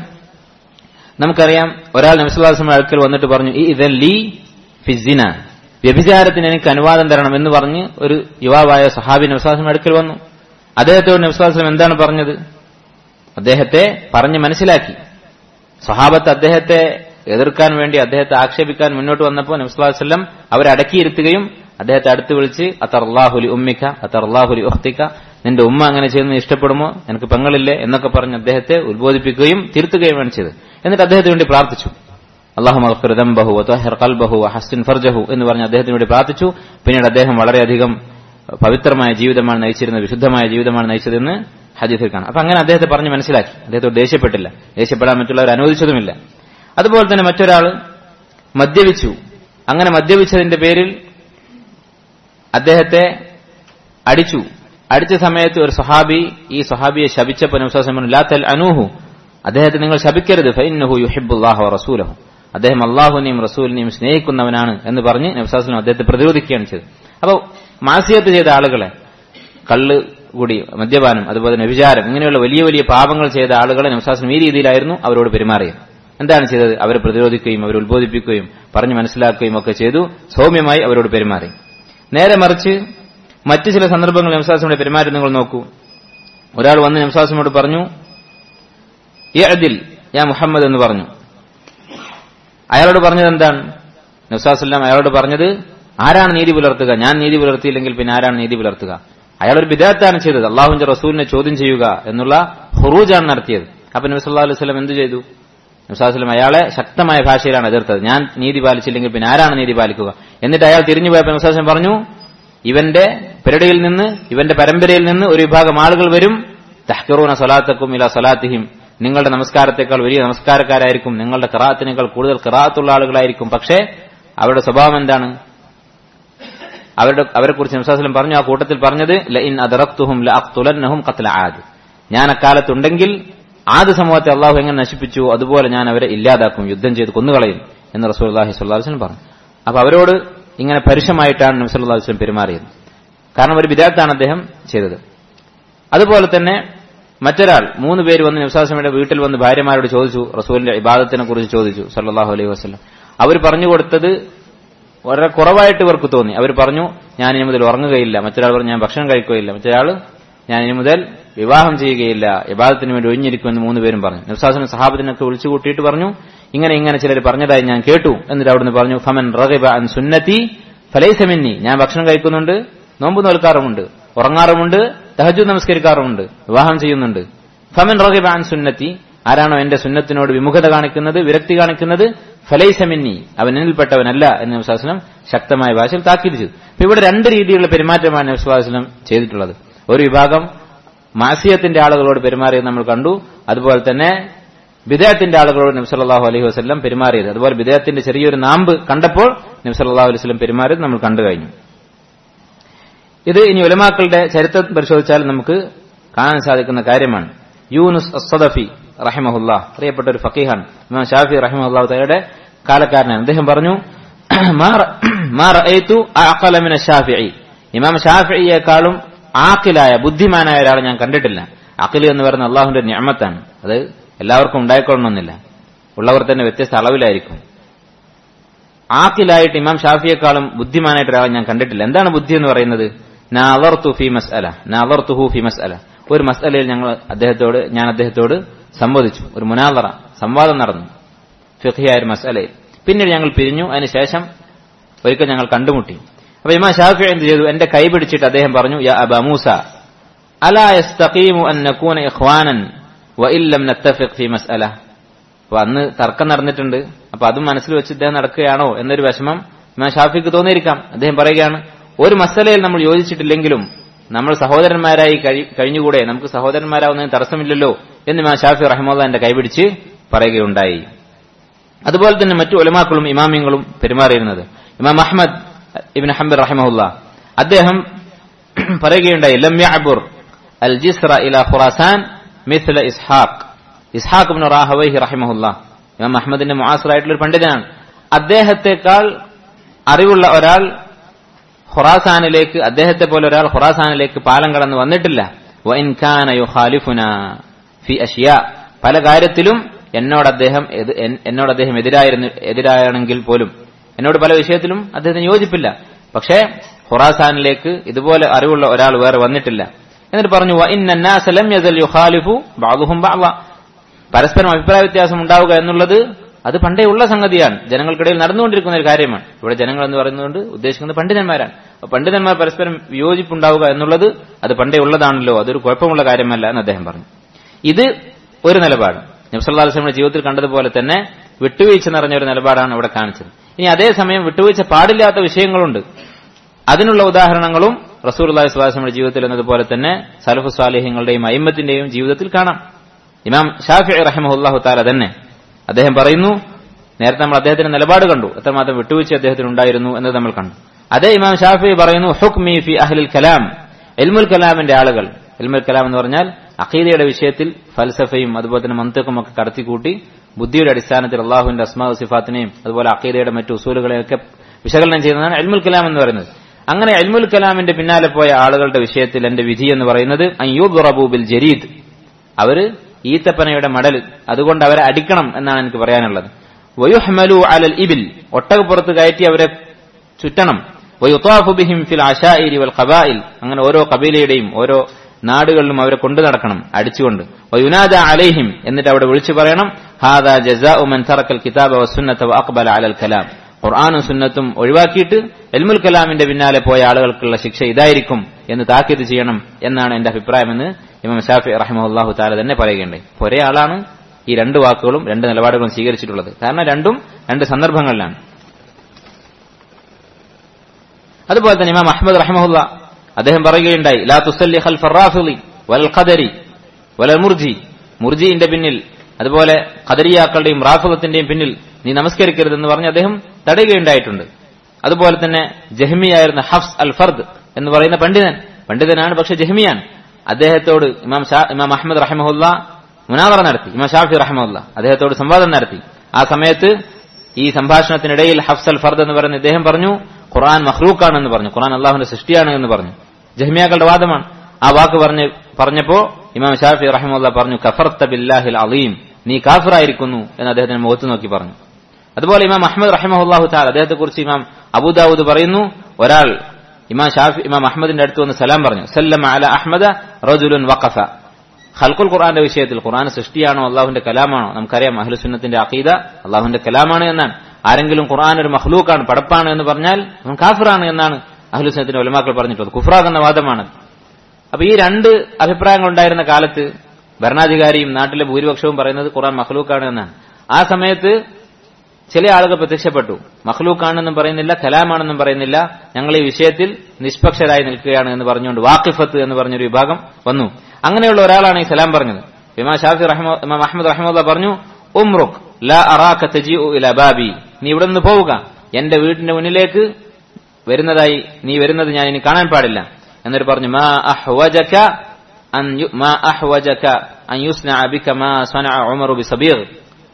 നമുക്കറിയാം ഒരാൾ നബ്സുല്ലാസ്ലം അടുക്കൽ വന്നിട്ട് പറഞ്ഞു ഈ ഇതൻ ലീ ഫിസിന വ്യഭിചാരത്തിന് എനിക്ക് അനുവാദം തരണം എന്ന് പറഞ്ഞ് ഒരു യുവാവായ സഹാബി നബ്സാസ്ലം അടുക്കൽ വന്നു അദ്ദേഹത്തോട് നബ്സുല്ലാസ്ലം എന്താണ് പറഞ്ഞത് അദ്ദേഹത്തെ പറഞ്ഞ് മനസ്സിലാക്കി സഹാബത്ത് അദ്ദേഹത്തെ എതിർക്കാൻ വേണ്ടി അദ്ദേഹത്തെ ആക്ഷേപിക്കാൻ മുന്നോട്ട് വന്നപ്പോൾ നബ്സുല്ലാസ്ലം അവരെ അടക്കിയിരുത്തുകയും അദ്ദേഹത്തെ അടുത്ത് വിളിച്ച് അത്തർലാഹുലി ഉമ്മിക്ക അത്തർലാഹുലി ഉഹ്തിക്ക നിന്റെ ഉമ്മ അങ്ങനെ ചെയ്യുന്നത് ഇഷ്ടപ്പെടുമോ എനിക്ക് പെങ്ങളില്ലേ എന്നൊക്കെ പറഞ്ഞ് അദ്ദേഹത്തെ ഉത്ബോധിപ്പിക്കുകയും തിരുത്തുകയും വേണം ചെയ്ത് എന്നിട്ട് അദ്ദേഹത്തിന് വേണ്ടി പ്രാർത്ഥിച്ചു അള്ളാഹു മൽഫിർദംബഹു വതഹർ കൽബഹു ഹസ്റ്റിൻ ഫർജഹു എന്ന് പറഞ്ഞ് അദ്ദേഹത്തിന് വേണ്ടി പ്രാർത്ഥിച്ചു പിന്നീട് അദ്ദേഹം വളരെയധികം പവിത്രമായ ജീവിതമാണ് നയിച്ചിരുന്നത് വിശുദ്ധമായ ജീവിതമാണ് നയിച്ചതെന്ന് ഹദീസിൽ കാണാം അപ്പൊ അങ്ങനെ അദ്ദേഹത്തെ പറഞ്ഞ് മനസ്സിലാക്കി അദ്ദേഹത്തോട് ദേഷ്യപ്പെട്ടില്ല ദേഷ്യപ്പെടാൻ മറ്റുള്ളവർ അനുവദിച്ചതുമില്ല അതുപോലെ തന്നെ മറ്റൊരാൾ മദ്യപിച്ചു അങ്ങനെ മദ്യപിച്ചതിന്റെ പേരിൽ അദ്ദേഹത്തെ അടിച്ചു അടിച്ച സമയത്ത് ഒരു സഹാബി ഈ സഹാബിയെ ശപിച്ചപ്പോൾ നബ്സാസം പറഞ്ഞു ലാ തൽ അനൂഹു അദ്ദേഹത്തെ നിങ്ങൾ ശപിക്കരുത് ഫൈനഹു യുഹിബുല്ലാഹു റസൂലഹു അദ്ദേഹം അള്ളാഹുവിനെയും റസൂലിനെയും സ്നേഹിക്കുന്നവനാണ് എന്ന് പറഞ്ഞ് നബ്സാസ്ലം അദ്ദേഹത്തെ പ്രതിരോധിക്കുകയാണ് ചെയ്തത് അപ്പോൾ മാസിയത്ത് ചെയ്ത ആളുകളെ കള്ള് കൂടി മദ്യപാനം അതുപോലെ തന്നെ വിചാരം ഇങ്ങനെയുള്ള വലിയ വലിയ പാപങ്ങൾ ചെയ്ത ആളുകളെ നബ്സാസ്ലം ഈ രീതിയിലായിരുന്നു അവരോട് പെരുമാറിയത് എന്താണ് ചെയ്തത് അവരെ പ്രതിരോധിക്കുകയും അവരെ ഉത്ബോധിപ്പിക്കുകയും പറഞ്ഞു മനസ്സിലാക്കുകയും ഒക്കെ ചെയ്തു സൗമ്യമായി അവരോട് പെരുമാറി നേരെ മറിച്ച് മറ്റു ചില സന്ദർഭങ്ങളിൽ നംസാസിനോട് പെരുമാറ്റം നിങ്ങൾ നോക്കൂ ഒരാൾ വന്ന് നംസാസിനോട് പറഞ്ഞു അതിൽ യാ മുഹമ്മദ് എന്ന് പറഞ്ഞു അയാളോട് പറഞ്ഞത് എന്താണ് നബ്സാസ്ലാം അയാളോട് പറഞ്ഞത് ആരാണ് നീതി പുലർത്തുക ഞാൻ നീതി പുലർത്തിയില്ലെങ്കിൽ പിന്നെ ആരാണ് നീതി പുലർത്തുക അയാൾ ഒരു വിദാത്താണ് ചെയ്തത് അള്ളാഹുവിന്റെ റസൂലിനെ ചോദ്യം ചെയ്യുക എന്നുള്ള ഹുറൂജാണ് നടത്തിയത് അപ്പൊ നബി സല്ലാ അലൈഹി സ്വലം എന്ത് ചെയ്തു നബ്സാസ്ലം അയാളെ ശക്തമായ ഭാഷയിലാണ് എതിർത്തത് ഞാൻ നീതി പാലിച്ചില്ലെങ്കിൽ പിന്നെ ആരാണ് നീതി പാലിക്കുക എന്നിട്ട് അയാൾ തിരിഞ്ഞു പോയപ്പോൾ നബ്സാസ്ലം പറഞ്ഞു ഇവന്റെ പെരടിയിൽ നിന്ന് ഇവന്റെ പരമ്പരയിൽ നിന്ന് ഒരു വിഭാഗം ആളുകൾ വരും തഹ്കറൂന സലാത്തക്കും ഇല സലാത്തിഹിം നിങ്ങളുടെ നമസ്കാരത്തെക്കാൾ വലിയ നമസ്കാരക്കാരായിരിക്കും നിങ്ങളുടെ കിറാത്തിനേക്കാൾ കൂടുതൽ കിറാത്തുള്ള ആളുകളായിരിക്കും പക്ഷേ അവരുടെ സ്വഭാവം എന്താണ് അവരുടെ അവരെ കുറിച്ച് നബ്സാസ്ലം പറഞ്ഞു ആ കൂട്ടത്തിൽ പറഞ്ഞത് ലഇൻ അദറക്തുഹും ലഅഖ്തുലന്നഹും ഖത്ല ആദ് ഞാൻ അക്കാലത്തുണ്ടെങ്കിൽ ആദ്യ സമൂഹത്തെ അള്ളാഹു എങ്ങനെ നശിപ്പിച്ചു അതുപോലെ ഞാൻ അവരെ ഇല്ലാതാക്കും യുദ്ധം ചെയ്ത് കൊന്നുകളയും എന്ന് റസൂൽ അള്ളാഹി സ്വല്ലാസ്ലം പറഞ്ഞു അപ്പൊ അവരോട് ഇങ്ങനെ പരുഷമായിട്ടാണ് നബി സല്ലല്ലാഹു അലൈഹി വസല്ലം പെരുമാറിയത് കാരണം ഒരു വിദഗ്ധാണ് അദ്ദേഹം ചെയ്തത് അതുപോലെ തന്നെ മറ്റൊരാൾ മൂന്ന് പേര് വന്ന് നബ്സാസ്ലമിയുടെ വീട്ടിൽ വന്ന് ഭാര്യമാരോട് ചോദിച്ചു റസൂലിന്റെ ഇബാദത്തിനെ കുറിച്ച് ചോദിച്ചു സല്ലല്ലാഹു അലൈഹി വസല്ലം അവർ പറഞ്ഞു കൊടുത്തത് വളരെ കുറവായിട്ട് ഇവർക്ക് തോന്നി അവർ പറഞ്ഞു ഞാൻ ഇനി മുതൽ ഉറങ്ങുകയില്ല മറ്റൊരാൾ പറഞ്ഞു ഞാൻ ഭക്ഷണം കഴിക്കുകയില്ല മറ്റൊരാൾ ഞാൻ ഇനി മുതൽ വിവാഹം ചെയ്യുകയില്ല ഇബാദത്തിന് വേണ്ടി ഒഴിഞ്ഞിരിക്കുമെന്ന് മൂന്ന് പേരും പറഞ്ഞു നബ്സാസിനെ സഹാബത്തിനൊക്കെ വിളിച്ചു കൂട്ടിയിട്ട് പറഞ്ഞു ഇങ്ങനെ ഇങ്ങനെ ചിലർ പറഞ്ഞതായി ഞാൻ കേട്ടു എന്നിട്ട് അവിടുന്ന് പറഞ്ഞു ഫമൻ റഗിബ അൻ സുന്നത്തി ഫലൈസമിന്നി ഞാൻ ഭക്ഷണം കഴിക്കുന്നുണ്ട് നോമ്പ് നോൽക്കാറുമുണ്ട് ഉറങ്ങാറുമുണ്ട് തഹജു നമസ്കരിക്കാറുമുണ്ട് വിവാഹം ചെയ്യുന്നുണ്ട് ഫമൻ റഗിബ അൻ സുന്നത്തി ആരാണോ എന്റെ സുന്നത്തിനോട് വിമുഖത കാണിക്കുന്നത് വിരക്തി കാണിക്കുന്നത് ഫലൈസമിന്നി അവൻ എന്നിൽപ്പെട്ടവനല്ല എന്ന് നബ്സാസ്ലം ശക്തമായ ഭാഷയിൽ താക്കീത് ചെയ്തു അപ്പൊ ഇവിടെ രണ്ട് രീതിയിലുള്ള പെരുമാറ്റമാണ് നബ്സാസ്ലം ചെയ്തിട്ടുള്ളത് ഒരു വിഭാഗം മാസിയത്തിന്റെ ആളുകളോട് പെരുമാറിയത് നമ്മൾ കണ്ടു അതുപോലെ തന്നെ ബിദയത്തിന്റെ ആളുകളോട് നബ്സല്ലാഹു അലൈഹി വസ്ലം പെരുമാറിയത് അതുപോലെ ബിദയത്തിന്റെ ചെറിയൊരു നാമ്പ് കണ്ടപ്പോൾ നബ്സല്ലാഹു അലൈഹി വസ്ലം പെരുമാറിയത് നമ്മൾ കണ്ടു കഴിഞ്ഞു ഇത് ഇനി ഉലമാക്കളുടെ ചരിത്രം പരിശോധിച്ചാൽ നമുക്ക് കാണാൻ സാധിക്കുന്ന കാര്യമാണ് യൂനുസ് അസദഫി റഹിമഹുല്ല അറിയപ്പെട്ട ഒരു ഫക്കീഹാണ് ഇമാം ഷാഫി റഹിമഹുല്ലാ തയുടെ കാലക്കാരനാണ് അദ്ദേഹം പറഞ്ഞു ഷാഫിഇ ഇമാം ഷാഫിയെക്കാളും ആക്കിലായ ബുദ്ധിമാനായ ഒരാളെ ഞാൻ കണ്ടിട്ടില്ല അഖിൽ എന്ന് പറയുന്ന അള്ളാഹുന്റെ ഞാമത്താണ് അത് എല്ലാവർക്കും ഉണ്ടായിക്കൊള്ളണമെന്നില്ല ഉള്ളവർ തന്നെ വ്യത്യസ്ത അളവിലായിരിക്കും ആക്കിലായിട്ട് ഇമാം ഷാഫിയെക്കാളും ബുദ്ധിമാനായിട്ട് ഒരാളെ ഞാൻ കണ്ടിട്ടില്ല എന്താണ് ബുദ്ധി എന്ന് പറയുന്നത് നാവർതു ഫി മസ്അല നാവർത്തുഹു ഫി മസ്അല ഒരു മസ്അലയിൽ ഞങ്ങൾ അദ്ദേഹത്തോട് ഞാൻ അദ്ദേഹത്തോട് സംവദിച്ചു ഒരു മുനാദറ സംവാദം നടന്നു ഫിഖിയായ ഒരു മസ്അലയിൽ പിന്നീട് ഞങ്ങൾ പിരിഞ്ഞു അതിനുശേഷം ഒരിക്കൽ ഞങ്ങൾ കണ്ടുമുട്ടി അപ്പൊ ഇമാം ഷാഫി എന്ത് ചെയ്തു എന്റെ കൈ പിടിച്ചിട്ട് അദ്ദേഹം പറഞ്ഞു യാ അബ മൂസ അലാ യസ്തഖീമു അൻ നകൂന ഇഖ്വാനൻ വഇല്ലം നത്തഫിഖ് ഫി മസ്അല അപ്പൊ അന്ന് തർക്കം നടന്നിട്ടുണ്ട് അപ്പൊ അതും മനസ്സിൽ വെച്ച് ഇദ്ദേഹം നടക്കുകയാണോ എന്നൊരു വിഷമം ഇമാം ഷാഫിക്ക് തോന്നിയിരിക്കാം അദ്ദേഹം പറയുകയാണ് ഒരു മസലയിൽ നമ്മൾ യോജിച്ചിട്ടില്ലെങ്കിലും നമ്മൾ സഹോദരന്മാരായി കഴിഞ്ഞുകൂടെ നമുക്ക് സഹോദരന്മാരാവുന്നതിന് തടസ്സമില്ലല്ലോ എന്ന് ഇമാം ഷാഫി റഹ്മുല്ല എന്റെ കൈപിടിച്ച് പറയുകയുണ്ടായി അതുപോലെ തന്നെ മറ്റു ഒലമാക്കളും ഇമാമിയങ്ങളും പെരുമാറിയിരുന്നത് ഇമാം അഹമ്മദ് ഇബിൻ ഹംബർ റഹിമഹുല്ല അദ്ദേഹം പറയുകയുണ്ടായി ലം യഅബുർ അൽ ജിസ്റ ഇല ഖുറാസാൻ മിസ്ല ഇസ്ഹാഖ് ഇസ്ഹാഖ് ഇബ്നു റാഹവൈഹി റഹിമഹുല്ല ഇമാം അഹമ്മദിന്റെ മുആസിറായിട്ടുള്ള ഒരു പണ്ഡിതനാണ് അദ്ദേഹത്തെക്കാൾ അറിവുള്ള ഒരാൾ ഖുറാസാനിലേക്ക് അദ്ദേഹത്തെ പോലെ ഒരാൾ ഖുറാസാനിലേക്ക് പാലം കടന്ന് വന്നിട്ടില്ല വഇൻ കാന യുഖാലിഫുന ഫി അഷിയ പല കാര്യത്തിലും എന്നോട് അദ്ദേഹം എന്നോട് അദ്ദേഹം എതിരായിരുന്നു എതിരാണെങ്കിൽ പോലും എന്നോട് പല വിഷയത്തിലും അദ്ദേഹത്തിന് യോജിപ്പില്ല പക്ഷേ ഖുറാസാനിലേക്ക് ഇതുപോലെ അറിവുള്ള ഒരാൾ വേറെ വന്നിട്ടില്ല എന്നിട്ട് പറഞ്ഞു യുഖാലിഫു ബാദുഹും ബാദ പരസ്പരം അഭിപ്രായ വ്യത്യാസം ഉണ്ടാവുക എന്നുള്ളത് അത് പണ്ടേ ഉള്ള സംഗതിയാണ് ജനങ്ങൾക്കിടയിൽ നടന്നുകൊണ്ടിരിക്കുന്ന ഒരു കാര്യമാണ് ഇവിടെ ജനങ്ങൾ എന്ന് പറയുന്നതുകൊണ്ട് ഉദ്ദേശിക്കുന്നത് പണ്ഡിതന്മാരാണ് അപ്പൊ പണ്ഡിതന്മാർ പരസ്പരം വിയോജിപ്പുണ്ടാവുക എന്നുള്ളത് അത് പണ്ടേ ഉള്ളതാണല്ലോ അതൊരു കുഴപ്പമുള്ള കാര്യമല്ല എന്ന് അദ്ദേഹം പറഞ്ഞു ഇത് ഒരു നിലപാട് നബ്സല്ലാസ്ലമിന്റെ ജീവിതത്തിൽ കണ്ടതുപോലെ തന്നെ വിട്ടുവീഴ്ച നിറഞ്ഞ ഒരു നിലപാടാണ് ഇവിടെ കാണിച്ചത് ഇനി അതേസമയം വിട്ടുവീഴ്ച പാടില്ലാത്ത വിഷയങ്ങളുണ്ട് അതിനുള്ള ഉദാഹരണങ്ങളും റസൂർ അള്ളാഹി സ്വലാസ്ലമിന്റെ ജീവിതത്തിൽ എന്നതുപോലെ തന്നെ സലഫു സ്വാലിഹ്യങ്ങളുടെയും അയിമത്തിന്റെയും ജീവിതത്തിൽ കാണാം ഇമാം ഷാഫി റഹ്മുല്ലാഹു താല തന്നെ അദ്ദേഹം പറയുന്നു നേരത്തെ നമ്മൾ അദ്ദേഹത്തിന്റെ നിലപാട് കണ്ടു എത്രമാത്രം വിട്ടുവീഴ്ച അദ്ദേഹത്തിന് ഉണ്ടായിരുന്നു എന്നത് നമ്മൾ കണ്ടു അതേ ഇമാം ഷാഫി പറയുന്നു ഹുക്മി ഫി അഹ്ലുൽ കലാം എൽമുൽ കലാമിന്റെ ആളുകൾ എൽമുൽ കലാം എന്ന് പറഞ്ഞാൽ അഖീദയുടെ വിഷയത്തിൽ ഫൽസഫയും അതുപോലെ തന്നെ മന്ത്രക്കും ഒക്കെ കടത്തിക്കൂട്ടി ബുദ്ധിയുടെ അടിസ്ഥാനത്തിൽ അള്ളാഹുവിന്റെ അസ്മാ സിഫാത്തിനെയും അതുപോലെ അഖീദയുടെ മറ്റു ഉസൂലുകളെയൊക്കെ വിശകലനം ചെയ്യുന്നതാണ് എൽമുൽ കലാം എന്ന് പറയുന്നത് അങ്ങനെ എൽമുൽ കലാമിന്റെ പിന്നാലെ പോയ ആളുകളുടെ വിഷയത്തിൽ എന്റെ വിധി എന്ന് പറയുന്നത് അയ്യൂബ് ജരീദ് അവര് ഈത്തപ്പനയുടെ മടൽ അതുകൊണ്ട് അവരെ അടിക്കണം എന്നാണ് എനിക്ക് പറയാനുള്ളത് വയുഹ്മലു അലൽ ഇബിൽ ഒട്ടകപ്പുറത്ത് കയറ്റി അവരെ ചുറ്റണം വയുത്താഫു ബിഹിം ഫിൽ അഷാഇരി വൽ ഖബായിൽ അങ്ങനെ ഓരോ കബീലയുടെയും ഓരോ നാടുകളിലും അവരെ കൊണ്ടു നടക്കണം അടിച്ചുകൊണ്ട് വയുനാദ അലൈഹിം എന്നിട്ട് അവിടെ വിളിച്ചു പറയണം ഹാദ ജസാഉ മൻ തറക്കൽ കിതാബ വസുന്നത വഅഖ്ബല അലൽ കലാം ഖുർആാനും സുന്നത്തും ഒഴിവാക്കിയിട്ട് എൽമുൽ കലാമിന്റെ പിന്നാലെ പോയ ആളുകൾക്കുള്ള ശിക്ഷ ഇതായിരിക്കും എന്ന് താക്കീത് ചെയ്യണം എന്നാണ് എന്റെ അഭിപ്രായമെന്ന് ഇമാം ഷാഫി റഹിമഹുല്ലാഹു താല തന്നെ പറയുകയുണ്ടായി ഒരേ ആളാണ് ഈ രണ്ട് വാക്കുകളും രണ്ട് നിലപാടുകളും സ്വീകരിച്ചിട്ടുള്ളത് കാരണം രണ്ടും രണ്ട് സന്ദർഭങ്ങളിലാണ് അതുപോലെ തന്നെ ഇമാം അഹമ്മദ് റഹ്മുല്ല അദ്ദേഹം പറയുകയുണ്ടായി ലാ തുസല്ലി ഖൽഫ റാഫിളി വൽ ഖദരി വൽ മുർജി മുർജിന്റെ പിന്നിൽ അതുപോലെ ഖദരിയാക്കളുടെയും റാഫിളത്തിന്റെയും പിന്നിൽ നീ നമസ്കരിക്കരുതെന്ന് പറഞ്ഞ് അദ്ദേഹം തടയുകയുണ്ടായിട്ടുണ്ട് അതുപോലെ തന്നെ ജഹ്മിയായിരുന്ന ഹഫ്സ് അൽ ഫർദ് എന്ന് പറയുന്ന പണ്ഡിതൻ പണ്ഡിതനാണ് പക്ഷെ ജഹ്മിയാണ് അദ്ദേഹത്തോട് ഇമാം ഷാ ഇമാം അഹമ്മദ് റഹമുല്ല മുനാദറ നടത്തി ഇമാം ഷാഫി റഹമുല്ല അദ്ദേഹത്തോട് സംവാദം നടത്തി ആ സമയത്ത് ഈ സംഭാഷണത്തിനിടയിൽ ഹഫ്സ് അൽ ഫർദ് എന്ന് പറയുന്ന ഇദ്ദേഹം പറഞ്ഞു ഖുർആൻ മഹ്റൂഖാണെന്ന് പറഞ്ഞു ഖുർആൻ അള്ളാഹുന്റെ സൃഷ്ടിയാണ് എന്ന് പറഞ്ഞു ജഹ്മിയാക്കളുടെ വാദമാണ് ആ വാക്ക് പറഞ്ഞ് പറഞ്ഞപ്പോ ഇമാം ഷാഫി റഹമുല്ല പറഞ്ഞു കഫർത്ത ബില്ലാഹിൽ അലീം നീ കാഫിറായിരിക്കുന്നു എന്ന് അദ്ദേഹത്തിന് മുഖത്ത് നോക്കി പറഞ്ഞു അതുപോലെ ഇമാം അഹമ്മദ് റഹിമഹുല്ലാഹു താൽ അദ്ദേഹത്തെ കുറിച്ച് ഇമാം അബൂദാവൂദ് പറയുന്നു ഒരാൾ ഇമാം ഷാഫി ഇമാം അഹമ്മദിന്റെ അടുത്ത് വന്ന് സലാം പറഞ്ഞു സല്ലം അല അഹമ്മദ് റജുലുൻ വഖഫ ഖൽഖുൽ ഖുർആന്റെ വിഷയത്തിൽ ഖുർആൻ സൃഷ്ടിയാണോ അള്ളാഹുവിന്റെ കലാമാണോ നമുക്കറിയാം അഹ്ലുസുന്നത്തിന്റെ അഖീദ അള്ളാഹുവിന്റെ കലാമാണ് എന്നാണ് ആരെങ്കിലും ഖുർആൻ ഒരു മഹ്ലൂക്കാണ് പടപ്പാണ് എന്ന് പറഞ്ഞാൽ അവൻ കാഫിറാണ് എന്നാണ് അഹ്ലുസുന്നത്തിന്റെ ഒലമാക്കൾ പറഞ്ഞിട്ടുള്ളത് കുഫ്രാഖ് വാദമാണ് അപ്പൊ ഈ രണ്ട് അഭിപ്രായങ്ങൾ ഉണ്ടായിരുന്ന കാലത്ത് ഭരണാധികാരിയും നാട്ടിലെ ഭൂരിപക്ഷവും പറയുന്നത് ഖുർആൻ മഹ്ലൂക്കാണ് എന്നാണ് ആ സമയത്ത് ചില ആളുകൾ പ്രത്യക്ഷപ്പെട്ടു മഖ്ലൂക്കാണെന്നും പറയുന്നില്ല കലാമാണെന്നും പറയുന്നില്ല ഞങ്ങൾ ഈ വിഷയത്തിൽ നിഷ്പക്ഷരായി നിൽക്കുകയാണ് എന്ന് പറഞ്ഞുകൊണ്ട് വാക്കിഫത്ത് എന്ന് പറഞ്ഞൊരു വിഭാഗം വന്നു അങ്ങനെയുള്ള ഒരാളാണ് ഈ സലാം പറഞ്ഞത് ഇമാം ഷാഫി റഹ്മ ഇമാം അഹമ്മദ് റഹ്മുല്ല പറഞ്ഞു ഉംറുഖ് ലാ അറാക തജിഉ ഇല ബാബി നീ ഇവിടെ നിന്ന് പോവുക എന്റെ വീടിന്റെ മുന്നിലേക്ക് വരുന്നതായി നീ വരുന്നത് ഞാൻ ഇനി കാണാൻ പാടില്ല എന്നിട്ട് പറഞ്ഞു മാ അഹ്വജക അൻ യു- മാ അഹ്വജക അൻ യുസ്നഅ ബിക മാ സനഅ ഉമറു ബിസബീഗ്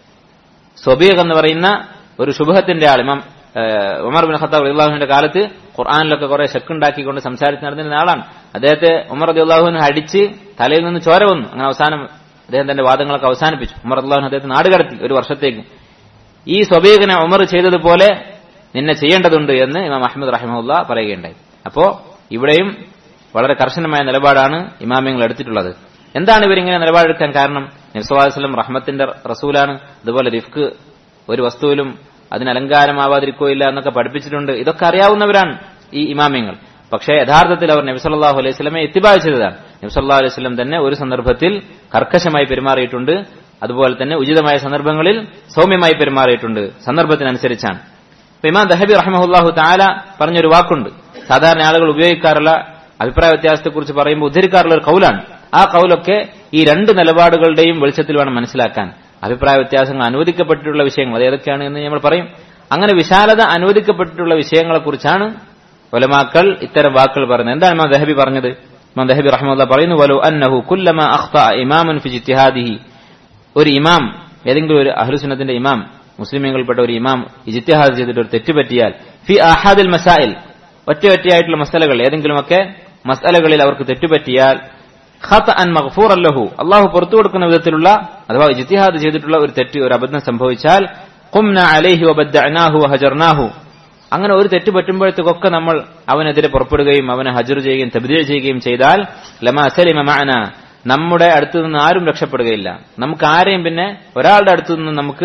സ്വബീഖ് എന്ന് പറയുന്ന ഒരു ശുഭത്തിന്റെ ആൾ ഇമാം ഏഹ്, ഉമർ ബിൻ ഖത്താബ് അള്ളാഹുവിന്റെ കാലത്ത് ഖുർആാനിലൊക്കെ കുറെ ശക്കുണ്ടാക്കിക്കൊണ്ട് സംസാരിച്ച് നടന്നിരുന്ന ആളാണ് അദ്ദേഹത്തെ ഉമർ അള്ളാഹുവിനെ അടിച്ച് തലയിൽ നിന്ന് ചോര വന്നു അങ്ങനെ അവസാനം അദ്ദേഹം തന്റെ വാദങ്ങളൊക്കെ അവസാനിപ്പിച്ചു ഉമർ അള്ളാഹുൻ അദ്ദേഹത്തെ നാട് കടത്തി ഒരു വർഷത്തേക്ക് ഈ സ്വബീഖിനെ ഉമർ ചെയ്തതുപോലെ നിന്നെ ചെയ്യേണ്ടതുണ്ട് എന്ന് ഇമാം അഹമ്മദ് റഹിമുല്ല പറയുകയുണ്ടായി അപ്പോ ഇവിടെയും വളരെ കർശനമായ നിലപാടാണ് ഇമാമ്യങ്ങൾ എടുത്തിട്ടുള്ളത് എന്താണ് ഇവരിങ്ങനെ നിലപാടെടുക്കാൻ കാരണം നബ്സുല്ലാസ്ലം റഹ്മത്തിന്റെ റസൂലാണ് അതുപോലെ റിഫ്ക്ക് ഒരു വസ്തുവിലും അതിന് അലങ്കാരമാവാതിരിക്കുകയില്ല എന്നൊക്കെ പഠിപ്പിച്ചിട്ടുണ്ട് ഇതൊക്കെ അറിയാവുന്നവരാണ് ഈ ഇമാമ്യങ്ങൾ പക്ഷേ യഥാർത്ഥത്തിൽ അവർ നബ്സല്ലാഹു അലൈഹി സ്വലമെ എത്തിബാ ചെയ്തതാണ് നബ്സല്ലാ അലൈഹി സ്വലം തന്നെ ഒരു സന്ദർഭത്തിൽ കർക്കശമായി പെരുമാറിയിട്ടുണ്ട് അതുപോലെ തന്നെ ഉചിതമായ സന്ദർഭങ്ങളിൽ സൗമ്യമായി പെരുമാറിയിട്ടുണ്ട് സന്ദർഭത്തിനനുസരിച്ചാണ് ഇപ്പൊ ഇമാം ദഹബി റഹ്മഹുല്ലാഹു താല പറഞ്ഞൊരു വാക്കുണ്ട് സാധാരണ ആളുകൾ ഉപയോഗിക്കാറുള്ള അഭിപ്രായ വ്യത്യാസത്തെക്കുറിച്ച് പറയുമ്പോൾ ഉദ്ധരിക്കാറുള്ള ഒരു കൗലാണ് ആ കൗലൊക്കെ ഈ രണ്ട് നിലപാടുകളുടെയും വെളിച്ചത്തിൽ വേണം മനസ്സിലാക്കാൻ അഭിപ്രായ വ്യത്യാസങ്ങൾ അനുവദിക്കപ്പെട്ടിട്ടുള്ള വിഷയങ്ങൾ അത് ഏതൊക്കെയാണ് എന്ന് നമ്മൾ പറയും അങ്ങനെ വിശാലത അനുവദിക്കപ്പെട്ടിട്ടുള്ള വിഷയങ്ങളെക്കുറിച്ചാണ് ഒലമാക്കൾ ഇത്തരം വാക്കുകൾ പറയുന്നത് എന്താണ് ഇമാം ദഹബി പറഞ്ഞത് ഇമാം ദഹബി റഹ്മുല്ല പറയുന്നു വലു അന്നഹു കുല്ലമ അഖ്ത ഇമാമുൻ ഫി ഇജ്തിഹാദിഹി ഒരു ഇമാം ഏതെങ്കിലും ഒരു അഹ്ലുസുന്നത്തിന്റെ ഇമാം മുസ്ലിമീങ്ങളിൽപ്പെട്ട ഒരു ഇമാം ഇജിത്തിഹാദ് ചെയ്തിട്ട് ഒരു തെറ്റ് പറ്റിയാൽ ഫി അഹാദിൽ മസായിൽ ഒറ്റ ഒറ്റയായിട്ടുള്ള മസലകൾ ഏതെങ്കിലുമൊക്കെ മസലകളിൽ അവർക്ക് തെറ്റുപറ്റിയാൽ ഖത്ത് അൻ മഗ്ഫൂർ അല്ലഹു അള്ളാഹു പുറത്തു കൊടുക്കുന്ന വിധത്തിലുള്ള അഥവാ ഇജിത്തിഹാദ് ചെയ്തിട്ടുള്ള ഒരു തെറ്റ് ഒരു അബദ്ധം സംഭവിച്ചാൽ കുംന അലൈഹി വബദ്ദഅനാഹു വഹജർനാഹു അങ്ങനെ ഒരു തെറ്റ് പറ്റുമ്പോഴത്തേക്കൊക്കെ നമ്മൾ അവനെതിരെ പുറപ്പെടുകയും അവനെ ഹജർ ചെയ്യുകയും തബ്ദീൽ ചെയ്യുകയും ചെയ്താൽ ലമാ സലിമ മഅന നമ്മുടെ അടുത്തു നിന്ന് ആരും രക്ഷപ്പെടുകയില്ല നമുക്ക് ആരെയും പിന്നെ ഒരാളുടെ അടുത്തു നിന്ന് നമുക്ക്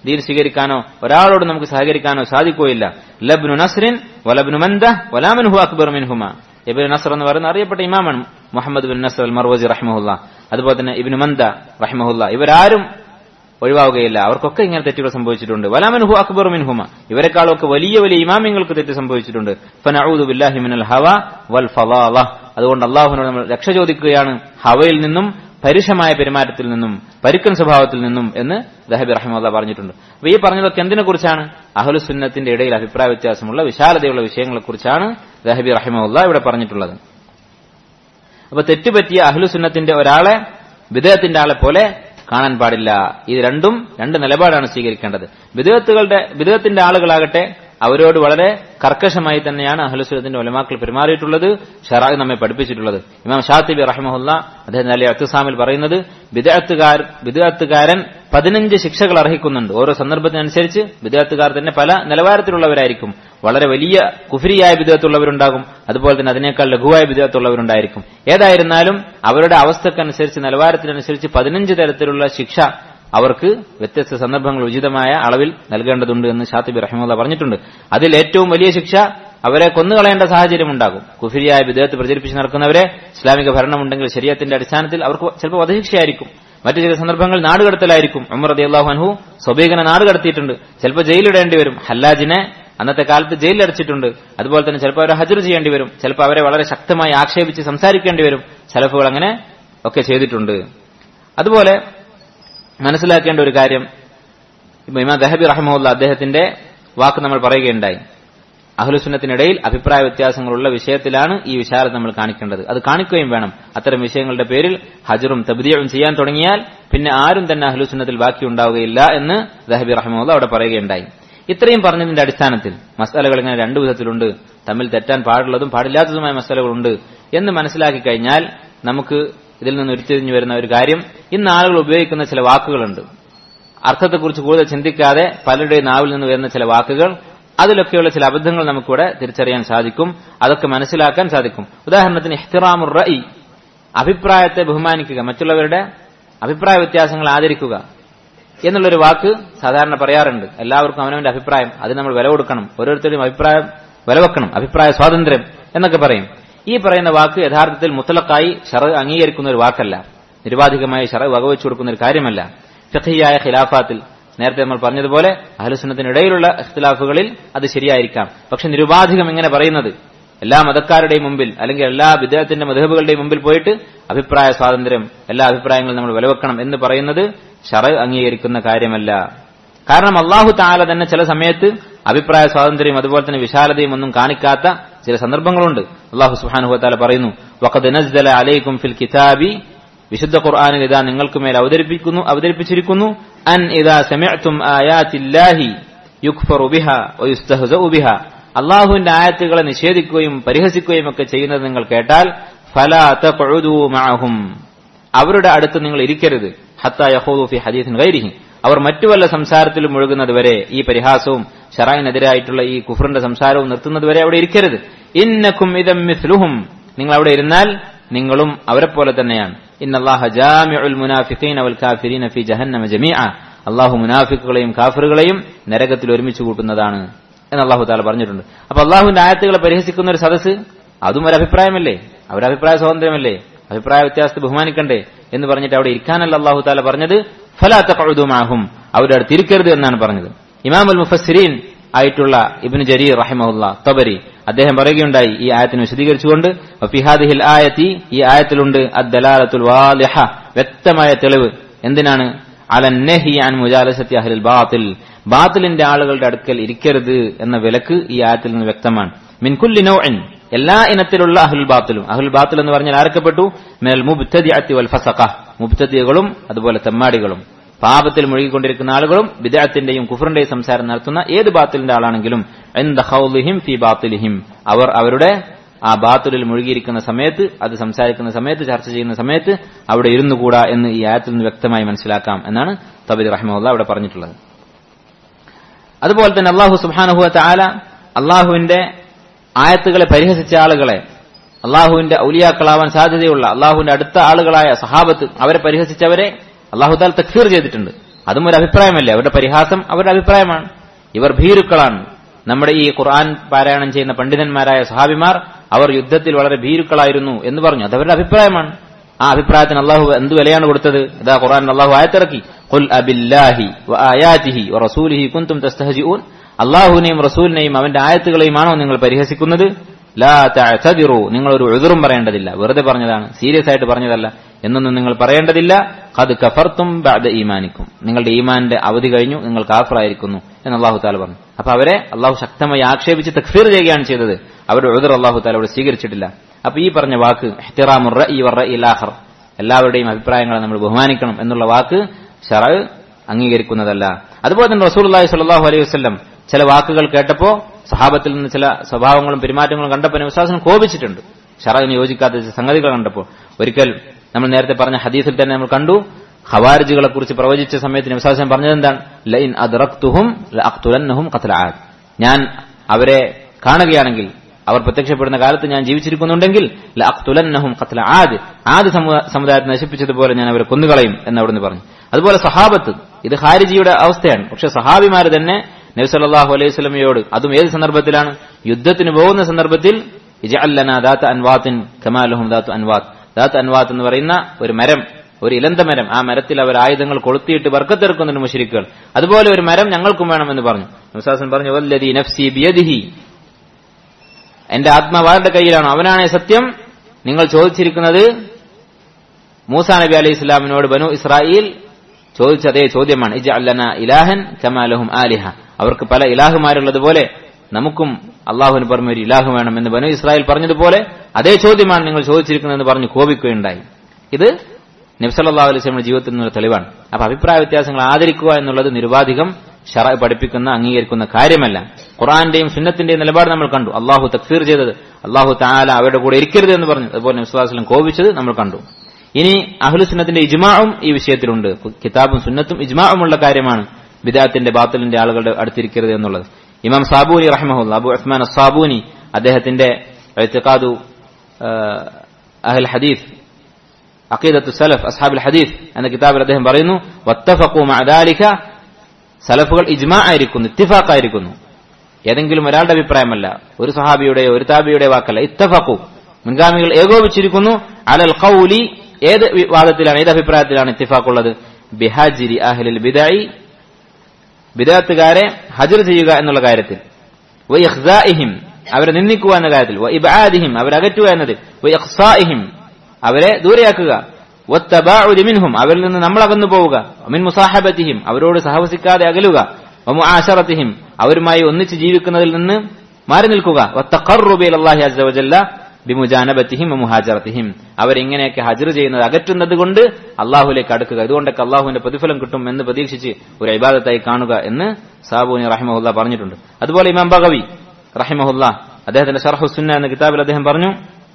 ദീൻ സ്വീകരിക്കാനോ ഒരാളോട് നമുക്ക് സഹകരിക്കാനോ സാധിക്കുകയില്ല ലബ്നു നസ്രിൻ വലബ്നു മന്ദ വലാമൻഹു അക്ബർ മിൻഹുമ ഇബിൻ നസർ എന്ന് പറയുന്ന അറിയപ്പെട്ട ഇമാമാണ് Muhammad bin Nasr al Marwazi റഹ്മുല്ല അതുപോലെ തന്നെ ഇബിൻ മന്ദ റഹ്മുല്ല ഇവരാരും ഒഴിവാവുകയില്ല അവർക്കൊക്കെ ഇങ്ങനെ തെറ്റുകൾ സംഭവിച്ചിട്ടുണ്ട് വലാമൻഹു അക്ബർ മിൻഹുമ ഇവരെക്കാളൊക്കെ വലിയ വലിയ ഇമാമിങ്ങൾക്ക് തെറ്റ് സംഭവിച്ചിട്ടുണ്ട് ഫനഊദു ബില്ലാഹി മിനൽ ഹവ വൽ ഫളാല അതുകൊണ്ട് അള്ളാഹുവിനോട് നമ്മൾ രക്ഷ ചോദിക്കുകയാണ് ഹവയിൽ നിന്നും പരുഷമായ പെരുമാറ്റത്തിൽ നിന്നും പരുക്കൻ സ്വഭാവത്തിൽ നിന്നും എന്ന് ദഹബി റഹ്മുല്ല പറഞ്ഞിട്ടുണ്ട് അപ്പൊ ഈ പറഞ്ഞതൊക്കെ എന്തിനെ കുറിച്ചാണ് അഹ്ലുസുന്നത്തിന്റെ ഇടയിൽ അഭിപ്രായ വ്യത്യാസമുള്ള വിശാലതയുള്ള വിഷയങ്ങളെക്കുറിച്ചാണ് ദഹബി റഹിമുല്ല ഇവിടെ പറഞ്ഞിട്ടുള്ളത് അപ്പൊ തെറ്റുപറ്റിയ അഹ്ലുസുന്നത്തിന്റെ ഒരാളെ വിദേഹത്തിന്റെ ആളെ പോലെ കാണാൻ പാടില്ല ഇത് രണ്ടും രണ്ട് നിലപാടാണ് സ്വീകരിക്കേണ്ടത് വിദേഹത്തുകളുടെ വിദേഹത്തിന്റെ ആളുകളാകട്ടെ അവരോട് വളരെ കർക്കശമായി തന്നെയാണ് അഹ്ലുസുലത്തിന്റെ ഒലമാക്കൾ പെരുമാറിയിട്ടുള്ളത് ഷറാഖ് നമ്മെ പഠിപ്പിച്ചിട്ടുള്ളത് ഇമാം ഷാത്തിബി റഹ്മുല്ല അദ്ദേഹം അലി അത്തുസാമിൽ പറയുന്നത് വിദഗ്ധക്കാർ വിദഗ്ധക്കാരൻ പതിനഞ്ച് ശിക്ഷകൾ അർഹിക്കുന്നുണ്ട് ഓരോ സന്ദർഭത്തിനനുസരിച്ച് വിദഗ്ധക്കാർ തന്നെ പല നിലവാരത്തിലുള്ളവരായിരിക്കും വളരെ വലിയ കുഫിരിയായ വിധത്തുള്ളവരുണ്ടാകും അതുപോലെ തന്നെ അതിനേക്കാൾ ലഘുവായ വിധത്തുള്ളവരുണ്ടായിരിക്കും ഏതായിരുന്നാലും അവരുടെ അവസ്ഥക്കനുസരിച്ച് നിലവാരത്തിനനുസരിച്ച് പതിനഞ്ച് തരത്തിലുള്ള ശിക്ഷ അവർക്ക് വ്യത്യസ്ത സന്ദർഭങ്ങൾ ഉചിതമായ അളവിൽ നൽകേണ്ടതുണ്ട് എന്ന് ഷാത്തിബി റഹിമുള്ള പറഞ്ഞിട്ടുണ്ട് അതിൽ ഏറ്റവും വലിയ ശിക്ഷ അവരെ കൊന്നുകളയേണ്ട സാഹചര്യം ഉണ്ടാകും കുഫിരിയായ വിദേഹത്ത് പ്രചരിപ്പിച്ച് നടക്കുന്നവരെ ഇസ്ലാമിക ഭരണമുണ്ടെങ്കിൽ ശരീരത്തിന്റെ അടിസ്ഥാനത്തിൽ അവർക്ക് ചിലപ്പോൾ വധശിക്ഷയായിരിക്കും മറ്റു ചില സന്ദർഭങ്ങൾ നാടുകടത്തലായിരിക്കും ഉമർ റതി അള്ളാഹു അൻഹു സ്വബീകനെ നാട് കടത്തിയിട്ടുണ്ട് ചിലപ്പോൾ ജയിലിടേണ്ടി വരും ഹല്ലാജിനെ അന്നത്തെ കാലത്ത് ജയിലിൽ അടച്ചിട്ടുണ്ട് അതുപോലെ തന്നെ ചിലപ്പോൾ അവരെ ഹജർ ചെയ്യേണ്ടി വരും ചിലപ്പോൾ അവരെ വളരെ ശക്തമായി ആക്ഷേപിച്ച് സംസാരിക്കേണ്ടി വരും സലഫുകൾ അങ്ങനെ ഒക്കെ ചെയ്തിട്ടുണ്ട് അതുപോലെ മനസ്സിലാക്കേണ്ട ഒരു കാര്യം ഇപ്പൊ ഇമാം ദഹബി റഹ്മുല്ല അദ്ദേഹത്തിന്റെ വാക്ക് നമ്മൾ പറയുകയുണ്ടായി അഹ്ലുസുന്നത്തിനിടയിൽ അഭിപ്രായ വ്യത്യാസങ്ങളുള്ള വിഷയത്തിലാണ് ഈ വിശാലത നമ്മൾ കാണിക്കേണ്ടത് അത് കാണിക്കുകയും വേണം അത്തരം വിഷയങ്ങളുടെ പേരിൽ ഹജറും തബ്ദിയും ചെയ്യാൻ തുടങ്ങിയാൽ പിന്നെ ആരും തന്നെ അഹ്ലുസുന്നത്തിൽ ബാക്കി ഉണ്ടാവുകയില്ല എന്ന് ദഹബി റഹ്മുല്ല അവിടെ പറയുകയുണ്ടായി ഇത്രയും പറഞ്ഞതിന്റെ അടിസ്ഥാനത്തിൽ മസാലകൾ ഇങ്ങനെ രണ്ടു വിധത്തിലുണ്ട് തമ്മിൽ തെറ്റാൻ പാടുള്ളതും പാടില്ലാത്തതുമായ മസാലകളുണ്ട് എന്ന് മനസ്സിലാക്കി കഴിഞ്ഞാൽ നമുക്ക് ഇതിൽ നിന്ന് ഉരുത്തിരിഞ്ഞു വരുന്ന ഒരു കാര്യം ഇന്ന് ആളുകൾ ഉപയോഗിക്കുന്ന ചില വാക്കുകളുണ്ട് അർത്ഥത്തെക്കുറിച്ച് കൂടുതൽ ചിന്തിക്കാതെ പലരുടെയും നാവിൽ നിന്ന് വരുന്ന ചില വാക്കുകൾ അതിലൊക്കെയുള്ള ചില അബദ്ധങ്ങൾ നമുക്കിവിടെ തിരിച്ചറിയാൻ സാധിക്കും അതൊക്കെ മനസ്സിലാക്കാൻ സാധിക്കും ഉദാഹരണത്തിന് ഇഹ്തിറാമുർ റഈ അഭിപ്രായത്തെ ബഹുമാനിക്കുക മറ്റുള്ളവരുടെ അഭിപ്രായ വ്യത്യാസങ്ങൾ ആദരിക്കുക എന്നുള്ളൊരു വാക്ക് സാധാരണ പറയാറുണ്ട് എല്ലാവർക്കും അവനവന്റെ അഭിപ്രായം അതിന് നമ്മൾ വില കൊടുക്കണം ഓരോരുത്തരുടെയും അഭിപ്രായം വില വെക്കണം അഭിപ്രായ സ്വാതന്ത്ര്യം എന്നൊക്കെ പറയും ഈ പറയുന്ന വാക്ക് യഥാർത്ഥത്തിൽ മുത്തലക്കായി ഷറ അംഗീകരിക്കുന്ന ഒരു വാക്കല്ല നിരുപാധികമായി ഷറ വകവെച്ചു കൊടുക്കുന്ന ഒരു കാര്യമല്ല ഫിഖിയായ ഖിലാഫാത്തിൽ നേരത്തെ നമ്മൾ പറഞ്ഞതുപോലെ അഹലുസുന്നത്തിനിടയിലുള്ള ഇഖ്തിലാഫുകളിൽ അത് ശരിയായിരിക്കാം പക്ഷെ നിരുപാധികം ഇങ്ങനെ പറയുന്നത് എല്ലാ മതക്കാരുടെയും മുമ്പിൽ അല്ലെങ്കിൽ എല്ലാ വിദേഹത്തിന്റെ മധുഹബുകളുടെയും മുമ്പിൽ പോയിട്ട് അഭിപ്രായ സ്വാതന്ത്ര്യം എല്ലാ അഭിപ്രായങ്ങളും നമ്മൾ വിലവെക്കണം എന്ന് പറയുന്നത് ഷറ അംഗീകരിക്കുന്ന കാര്യമല്ല കാരണം അള്ളാഹു താല തന്നെ ചില സമയത്ത് അഭിപ്രായ സ്വാതന്ത്ര്യം അതുപോലെ തന്നെ വിശാലതയും ഒന്നും കാണിക്കാത്ത ചില സന്ദർഭങ്ങളുണ്ട് അള്ളാഹു സുഹാനുഹു താല പറയുന്നു വഖദ് നസ്ദല അലൈക്കും ഫിൽ കിതാബി വിശുദ്ധ ഖുർആാനിൽ ഇതാ നിങ്ങൾക്ക് മേൽ അവതരിപ്പിക്കുന്നു അവതരിപ്പിച്ചിരിക്കുന്നു അൻ ഇതാ സമഅ്തും ആയാത്തില്ലാഹി യുക്ഫറു ബിഹ വയുസ്തഹ്സഉ ബിഹ അള്ളാഹുവിന്റെ ആയത്തുകളെ നിഷേധിക്കുകയും പരിഹസിക്കുകയും ഒക്കെ ചെയ്യുന്നത് നിങ്ങൾ കേട്ടാൽ ഫലാ തഖഉദു മഅഹും അവരുടെ അടുത്ത് നിങ്ങൾ ഇരിക്കരുത് ഹത്താ യഖൂദു ഫി ഹദീസിൻ ഗൈരിഹി അവർ മറ്റു വല്ല സംസാരത്തിലും മുഴുകുന്നത് വരെ ഈ പരിഹാസവും ഷറായിനെതിരായിട്ടുള്ള ഈ കുഫറിന്റെ സംസാരവും നിർത്തുന്നത് വരെ അവിടെ ഇരിക്കരുത് ഇന്നക്കും ഇതം മിസ്ലുഹും നിങ്ങൾ അവിടെ ഇരുന്നാൽ നിങ്ങളും അവരെ പോലെ തന്നെയാണ് ഇന്നല്ലാഹ ജാമിഉൽ മുനാഫിഖീന വൽ കാഫിരീന ഫി ജഹന്നമ ജമീഅ അള്ളാഹു മുനാഫിക്കുകളെയും കാഫറുകളെയും നരകത്തിൽ ഒരുമിച്ച് കൂട്ടുന്നതാണ് എന്ന് അള്ളാഹു താല പറഞ്ഞിട്ടുണ്ട് അപ്പൊ അള്ളാഹുവിന്റെ ആയത്തുകളെ പരിഹസിക്കുന്ന ഒരു സദസ്സ് അതും ഒരു അഭിപ്രായമല്ലേ അവരുടെ അഭിപ്രായ സ്വാതന്ത്ര്യമല്ലേ അഭിപ്രായ വ്യത്യാസത്തെ ബഹുമാനിക്കണ്ടേ എന്ന് പറഞ്ഞിട്ട് അവിടെ ഇരിക്കാനല്ല അള്ളാഹു താല പറഞ്ഞത് ഫലാത്ത പഴുതുമാഹും അവരുടെ അടുത്ത് ഇരിക്കരുത് എന്നാണ് പറഞ്ഞത് ഇമാമുൽ മുഫസ്സിരീൻ ആയിട്ടുള്ള ഇബ്നു ജരീർ റഹിമഹുല്ല തബരി അദ്ദേഹം പറയുകയുണ്ടായി ഈ ആയത്തിനെ വിശദീകരിച്ചുകൊണ്ട് ഫിഹാദിഹിൽ ആയത്തി ഈ ആയത്തിലുണ്ട് അദ്ദലാലത്തുൽ വാലിഹ വ്യക്തമായ തെളിവ് എന്തിനാണ് അലന്നഹി അൻ മുജാലസത്തി അഹ്ലിൽ ബാത്തിൽ ബാത്തിലിന്റെ ആളുകളുടെ അടുക്കൽ ഇരിക്കരുത് എന്ന വിലക്ക് ഈ ആയത്തിൽ നിന്ന് വ്യക്തമാണ് മിൻകുല്ലി നൗഇൻ എല്ലാ ഇനത്തിലുള്ള അഹുൽ ബാത്തിലും അഹുൽ ബാത്തിൽ എന്ന് പറഞ്ഞാൽ ആരക്കപ്പെട്ടു മേൽ മുബ്തദിഅത്തി വൽ ഫസഖ മുബ്തദികളും അതുപോലെ തെമ്മാടികളും പാപത്തിൽ മുഴുകിക്കൊണ്ടിരിക്കുന്ന ആളുകളും ബിദഅത്തിന്റെയും കുഫറിന്റെയും സംസാരം നടത്തുന്ന ഏത് ബാത്തിലിന്റെ ആളാണെങ്കിലും എന്ത ഹൗലിഹിം ഫി ബാത്തിലിഹിം അവർ അവരുടെ ആ ബാത്തുലിൽ മുഴുകിയിരിക്കുന്ന സമയത്ത് അത് സംസാരിക്കുന്ന സമയത്ത് ചർച്ച ചെയ്യുന്ന സമയത്ത് അവിടെ ഇരുന്നുകൂടാ എന്ന് ഈ ആയത്തിൽ നിന്ന് വ്യക്തമായി മനസ്സിലാക്കാം എന്നാണ് തബീദ് റഹ്മുല്ല അവിടെ പറഞ്ഞിട്ടുള്ളത് അതുപോലെ തന്നെ അള്ളാഹു സുബാനുഹുവ താല അള്ളാഹുവിന്റെ ആയത്തുകളെ പരിഹസിച്ച ആളുകളെ അള്ളാഹുവിന്റെ ഔലിയാക്കളാവാൻ സാധ്യതയുള്ള അള്ളാഹുവിന്റെ അടുത്ത ആളുകളായ സഹാബത്ത് അവരെ പരിഹസിച്ചവരെ അള്ളാഹുദാൽ തക്ഫീർ ചെയ്തിട്ടുണ്ട് അതും ഒരു അഭിപ്രായമല്ലേ അവരുടെ പരിഹാസം അവരുടെ അഭിപ്രായമാണ് ഇവർ ഭീരുക്കളാണ് നമ്മുടെ ഈ ഖുർആൻ പാരായണം ചെയ്യുന്ന പണ്ഡിതന്മാരായ സഹാബിമാർ അവർ യുദ്ധത്തിൽ വളരെ ഭീരുക്കളായിരുന്നു എന്ന് പറഞ്ഞു അത് അവരുടെ അഭിപ്രായമാണ് ആ അഭിപ്രായത്തിന് അള്ളാഹു എന്ത് വിലയാണ് കൊടുത്തത് ഇതാ ഖുർആൻ അള്ളാഹു ആയത്തിറക്കി ഖുൽ അബില്ലാഹി വആയാതിഹി വറസൂലിഹി കുൻതും തസ്തഹജിഊൻ അള്ളാഹുവിനെയും റസൂലിനെയും അവന്റെ ആയത്തുകളെയുമാണോ നിങ്ങൾ പരിഹസിക്കുന്നത് ലാ തഅതദിറു നിങ്ങൾ ഒരു ഉദുറും പറയേണ്ടതില്ല വെറുതെ പറഞ്ഞതാണ് സീരിയസ് ആയിട്ട് പറഞ്ഞതല്ല എന്നൊന്നും നിങ്ങൾ പറയേണ്ടതില്ല ഖദ് കഫർത്തും ബഅദ ഈമാനിക്കും നിങ്ങളുടെ ഈമാന്റെ അവധി കഴിഞ്ഞു നിങ്ങൾ കാഫറായിരിക്കുന്നു എന്ന് അള്ളാഹു താല പറഞ്ഞു അപ്പൊ അവരെ അള്ളാഹു ശക്തമായി ആക്ഷേപിച്ച് തക്ഫീർ ചെയ്യുകയാണ് ചെയ്തത് അവരുടെ ഉദർ അള്ളാഹു താല അവിടെ സ്വീകരിച്ചിട്ടില്ല അപ്പൊ ഈ പറഞ്ഞ വാക്ക് ഇഹ്തിറാമുർ ഈ വറ ഇലാഹർ എല്ലാവരുടെയും അഭിപ്രായങ്ങളെ നമ്മൾ ബഹുമാനിക്കണം എന്നുള്ള വാക്ക് ഷറ അംഗീകരിക്കുന്നതല്ല അതുപോലെ തന്നെ റസൂൽ അള്ളാഹി സ്വല്ലല്ലാഹു അലൈഹി വസല്ലം ചില വാക്കുകൾ കേട്ടപ്പോ സഹാബത്തിൽ നിന്ന് ചില സ്വഭാവങ്ങളും പെരുമാറ്റങ്ങളും കണ്ടപ്പോൾ വിശ്വാസം കോപിച്ചിട്ടുണ്ട് ഷറവിന് യോജിക്കാത്ത ചില സംഗതികൾ കണ്ടപ്പോൾ ഒരിക്കൽ നമ്മൾ നേരത്തെ പറഞ്ഞ ഹദീസിൽ തന്നെ നമ്മൾ കണ്ടു ഖവാരിജുകളെ കുറിച്ച് പ്രവചിച്ച സമയത്ത് വിശ്വാസം പറഞ്ഞത് എന്താണ് ലൈൻ അദ്റക്തുഹും ലഅഖ്തുലന്നഹും ഖത്ല ആദ് ഞാൻ അവരെ കാണുകയാണെങ്കിൽ അവർ പ്രത്യക്ഷപ്പെടുന്ന കാലത്ത് ഞാൻ ജീവിച്ചിരിക്കുന്നുണ്ടെങ്കിൽ ലഅഖ്തുലന്നഹും ഖത്ല ആദ് ആദ് സമു- സമുദായത്തെ നശിപ്പിച്ചതുപോലെ ഞാൻ അവരെ കൊന്നുകളയും എന്ന് അവിടുന്ന് പറഞ്ഞു അതുപോലെ സഹാബത്ത് ഇത് ഹാരിജിയുടെ അവസ്ഥയാണ് പക്ഷെ സഹാബിമാര് തന്നെ നബി സല്ലല്ലാഹു അലൈഹി വസല്ലമയോട് അതും ഏത് സന്ദർഭത്തിലാണ് യുദ്ധത്തിന് പോകുന്ന സന്ദർഭത്തിൽ ഇജഅല്ലന ദാത്ത അൻവാത്തിൻ കമാലഹും ദാത്തു അൻവാത്ത് ദാത്ത് അൻവാത്ത് എന്ന് പറയുന്ന ഒരു മരം ഒരു ഇലന്ത മരം ആ മരത്തിൽ അവർ ആയുധങ്ങൾ കൊളുത്തിയിട്ട് വർക്കത്തെറുക്കുന്നുണ്ട് മുഷരിക്കുകൾ അതുപോലെ ഒരു മരം ഞങ്ങൾക്കും വേണമെന്ന് പറഞ്ഞു നബ്സാസൻ പറഞ്ഞു വല്ലദി നഫ്സി ബിയദിഹി എന്റെ ആത്മാവ് ആരുടെ കയ്യിലാണോ അവനാണ് സത്യം നിങ്ങൾ ചോദിച്ചിരിക്കുന്നത് മൂസാ നബി അലൈഹി ഇസ്ലാമിനോട് ബനു ഇസ്രായേൽ ചോദിച്ച അതേ ചോദ്യമാണ് ഇജ അല്ലന ഇലാഹൻ കമാലഹും ആലിഹ അവർക്ക് പല ഇലാഹുമാരുള്ളതുപോലെ നമുക്കും അള്ളാഹുവിന് പുറമെ ഒരു ഇലാഹു വേണമെന്ന് ബനു ഇസ്രായേൽ പറഞ്ഞതുപോലെ അതേ ചോദ്യമാണ് നിങ്ങൾ ചോദിച്ചിരിക്കുന്നതെന്ന് പറഞ്ഞ് കോപിക്കുകയുണ്ടായി ഇത് നബ്സല്ലാ അലൈഹി സ്വലമിന്റെ ജീവിതത്തിൽ നിന്നുള്ള തെളിവാണ് അപ്പൊ അഭിപ്രായ വ്യത്യാസങ്ങൾ ആദരിക്കുക എന്നുള്ളത് നിരുപാധികം ഷറ പഠിപ്പിക്കുന്ന അംഗീകരിക്കുന്ന കാര്യമല്ല ഖുറാന്റെയും സുന്നത്തിന്റെയും നിലപാട് നമ്മൾ കണ്ടു അള്ളാഹു തക്ഫീർ ചെയ്തത് അള്ളാഹു താല അവരുടെ കൂടെ ഇരിക്കരുത് എന്ന് പറഞ്ഞു അതുപോലെ നബ്സുല്ലാസ്ലം കോപിച്ചത് നമ്മൾ കണ്ടു ഇനി അഹ്ലു സുന്നത്തിന്റെ ഇജ്മാവും ഈ വിഷയത്തിലുണ്ട് കിതാബും സുന്നത്തും ഇജ്മാവുമുള്ള കാര്യമാണ് ബിദാത്തിന്റെ ബാത്തലിന്റെ ആളുകളുടെ അടുത്തിരിക്കരുത് എന്നുള്ളത് ഇമാം സാബൂനി റഹ്മഹുല്ല അബു ഉസ്മാൻ സാബൂനി അദ്ദേഹത്തിന്റെ എഴുത്തുകാദു അഹൽ ഹദീഫ് അഖീദത്തു സലഫ് അസ്ഹാബുൽ ഹദീഫ് എന്ന കിതാബിൽ അദ്ദേഹം പറയുന്നു വത്തഫഖു മഅദാലിക സലഫുകൾ ഇജ്മാ ആയിരിക്കുന്നു ഇത്തിഫാഖ് ആയിരിക്കുന്നു ഏതെങ്കിലും ഒരാളുടെ അഭിപ്രായമല്ല ഒരു സഹാബിയുടെയോ ഒരു താബിയുടെ വാക്കല്ല ഇത്തഫഖു മുൻഗാമികൾ ഏകോപിച്ചിരിക്കുന്നു അലൽ ഖൗലി ഏത് വി- വാദത്തിലാണ് ഏത് അഭിപ്രായത്തിലാണ് ഇത്തിഫാഖ് ഉള്ളത് ബിഹാജിരി അഹ്ലിൽ ബിദായി ബിദാത്തുകാരെ ഹജർ ചെയ്യുക എന്നുള്ള കാര്യത്തിൽ വ ഇഖ്സാഇഹിം അവരെ നിന്ദിക്കുക എന്ന കാര്യത്തിൽ വ ഇബ്ആദിഹിം അവരെ അകറ്റുക എന്നതിൽ വ ഇഖ്സാഇഹിം അവരെ ദൂരെയാക്കുക വത്തബാഉദി മിൻഹും അവരിൽ നിന്ന് നമ്മൾ അകന്നു പോവുക മിൻ മുസാഹബത്തിഹിം അവരോട് സഹവസിക്കാതെ അകലുക വ മുആശറത്തിഹിം അവരുമായി ഒന്നിച്ച് ജീവിക്കുന്നതിൽ നിന്ന് മാറി നിൽക്കുക വത്തഖർറുബി ഇലല്ലാഹി അസ്സ വജല്ല ബിമുജാനബത്തിഹിം മുഹാജറത്തിഹിം അവരിങ്ങനെയൊക്കെ ഹജർ ചെയ്യുന്നത് അകറ്റുന്നത് കൊണ്ട് അള്ളാഹുലേക്ക് അടുക്കുക ഇതുകൊണ്ടൊക്കെ അള്ളാഹുവിന്റെ പ്രതിഫലം കിട്ടും എന്ന് പ്രതീക്ഷിച്ച് ഒരു ഇബാദത്തായി കാണുക എന്ന് സാബുനി റഹിമഹുല്ല പറഞ്ഞിട്ടുണ്ട് അതുപോലെ ഇമാം ബഗവി റഹിമഹുല്ല അദ്ദേഹത്തിന്റെ ഷർഹുസുന്ന എന്ന കിതാബിൽ അദ്ദേഹം പറഞ്ഞു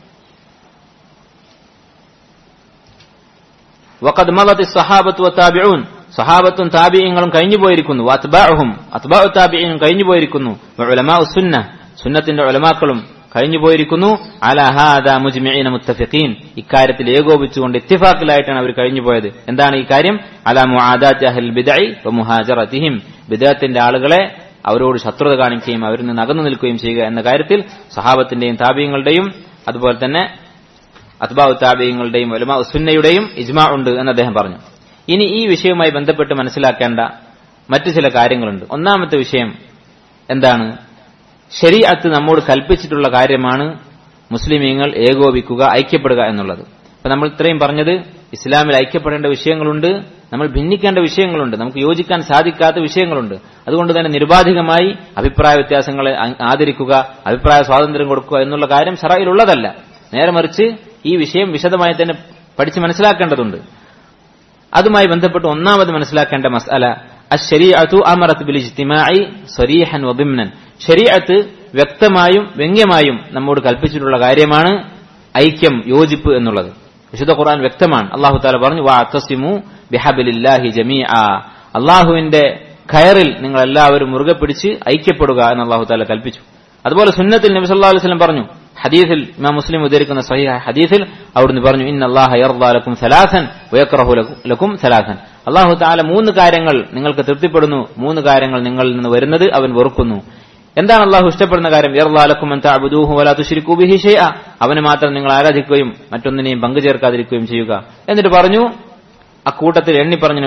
വഖദ് മളത്തി സഹാബത്തു വത്താബിഊൻ സഹാബത്തും താബിയങ്ങളും കഴിഞ്ഞു പോയിരിക്കുന്നു അത്ബാഉഹും അത്ബാഉ താബിഈനും കഴിഞ്ഞു പോയിരിക്കുന്നു ഉലമാഉ സുന്ന സുന്നത്തിന്റെ ഉലമാക്കളും കഴിഞ്ഞു പോയിരിക്കുന്നു അല ഹാദാ മുജ്മിഈന മുത്തഫിഖീൻ ഇക്കാര്യത്തിൽ ഏകോപിച്ചുകൊണ്ട് ഇത്തിഫാഖിലായിട്ടാണ് അവർ കഴിഞ്ഞു പോയത് എന്താണ് ഈ കാര്യം അല മുആദാത്തി അഹ്ൽ ബിദ്അഇ വ മുഹാജറതിഹിം ബിദ്അത്തിന്റെ ആളുകളെ അവരോട് ശത്രുത കാണിക്കുകയും അവരിൽ നിന്ന് അകന്നു നിൽക്കുകയും ചെയ്യുക എന്ന കാര്യത്തിൽ സഹാബത്തിന്റെയും താബിയങ്ങളുടെയും അതുപോലെ തന്നെ അത്ബാഉ താബിയങ്ങളുടെയും ഉലമാ സുന്നയുടെയും ഇജ്മാ ഉണ്ട് എന്ന് അദ്ദേഹം പറഞ്ഞു ഇനി ഈ വിഷയവുമായി ബന്ധപ്പെട്ട് മനസ്സിലാക്കേണ്ട മറ്റു ചില കാര്യങ്ങളുണ്ട് ഒന്നാമത്തെ വിഷയം എന്താണ് ശരീഅത്ത് നമ്മോട് കൽപ്പിച്ചിട്ടുള്ള കാര്യമാണ് മുസ്ലിമീങ്ങൾ ഏകോപിക്കുക ഐക്യപ്പെടുക എന്നുള്ളത് അപ്പൊ നമ്മൾ ഇത്രയും പറഞ്ഞത് ഇസ്ലാമിൽ ഐക്യപ്പെടേണ്ട വിഷയങ്ങളുണ്ട് നമ്മൾ ഭിന്നിക്കേണ്ട വിഷയങ്ങളുണ്ട് നമുക്ക് യോജിക്കാൻ സാധിക്കാത്ത വിഷയങ്ങളുണ്ട് അതുകൊണ്ട് തന്നെ നിരുപാധികമായി അഭിപ്രായ വ്യത്യാസങ്ങളെ ആ- ആദരിക്കുക അഭിപ്രായ സ്വാതന്ത്ര്യം കൊടുക്കുക എന്നുള്ള കാര്യം ഷറയിലുള്ളതല്ല നേരെ മറിച്ച് ഈ വിഷയം വിശദമായി തന്നെ പഠിച്ച് മനസ്സിലാക്കേണ്ടതുണ്ട് അതുമായി ബന്ധപ്പെട്ട് ഒന്നാമത് മനസ്സിലാക്കേണ്ട മസ്അല അശരീഅത്തു അമറത്ത് ബിൽ ഇജ്തിമാഇ സരീഹൻ വദിമ്നൻ ശരീഅത്ത് വ്യക്തമായും വ്യംഗ്യമായും നമ്മോട് കൽപ്പിച്ചിട്ടുള്ള കാര്യമാണ് ഐക്യം യോജിപ്പ് എന്നുള്ളത് വിശുദ്ധ ഖുർആൻ വ്യക്തമാണ് അള്ളാഹു താല പറഞ്ഞു വാത്തസിമു ബിഹബിലില്ലാഹി ജമീഅ അള്ളാഹുവിന്റെ കയറിൽ നിങ്ങൾ എല്ലാവരും മുറുകെ പിടിച്ച് ഐക്യപ്പെടുക എന്ന് അള്ളാഹു താല കൽപ്പിച്ചു അതുപോലെ സുന്നത്തിൽ നബി സല്ലല്ലാഹു അലൈഹി വസല്ലം പറഞ്ഞു ഹദീസിൽ ഇമാം മുസ്ലിം ഉദ്ധരിക്കുന്ന സഹിഹ ഹദീസിൽ അവിടുന്ന് പറഞ്ഞു ഇന്ന അല്ലാഹ യർദാ ലക്കും സലാസൻ വയക്റഹു ലക്കും- ലക്കും സലാസൻ അള്ളാഹു താല മൂന്ന് കാര്യങ്ങൾ നിങ്ങൾക്ക് തൃപ്തിപ്പെടുന്നു മൂന്ന് കാര്യങ്ങൾ നിങ്ങളിൽ നിന്ന് വരുന്നത് അവൻ വെറുക്കുന്നു എന്താണ് അള്ളാഹു ഇഷ്ടപ്പെടുന്ന കാര്യം അവന് മാത്രം നിങ്ങൾ ആരാധിക്കുകയും മറ്റൊന്നിനെയും പങ്കു ചേർക്കാതിരിക്കുകയും ചെയ്യുക എന്നിട്ട് പറഞ്ഞു അക്കൂട്ടത്തിൽ എണ്ണി പറഞ്ഞു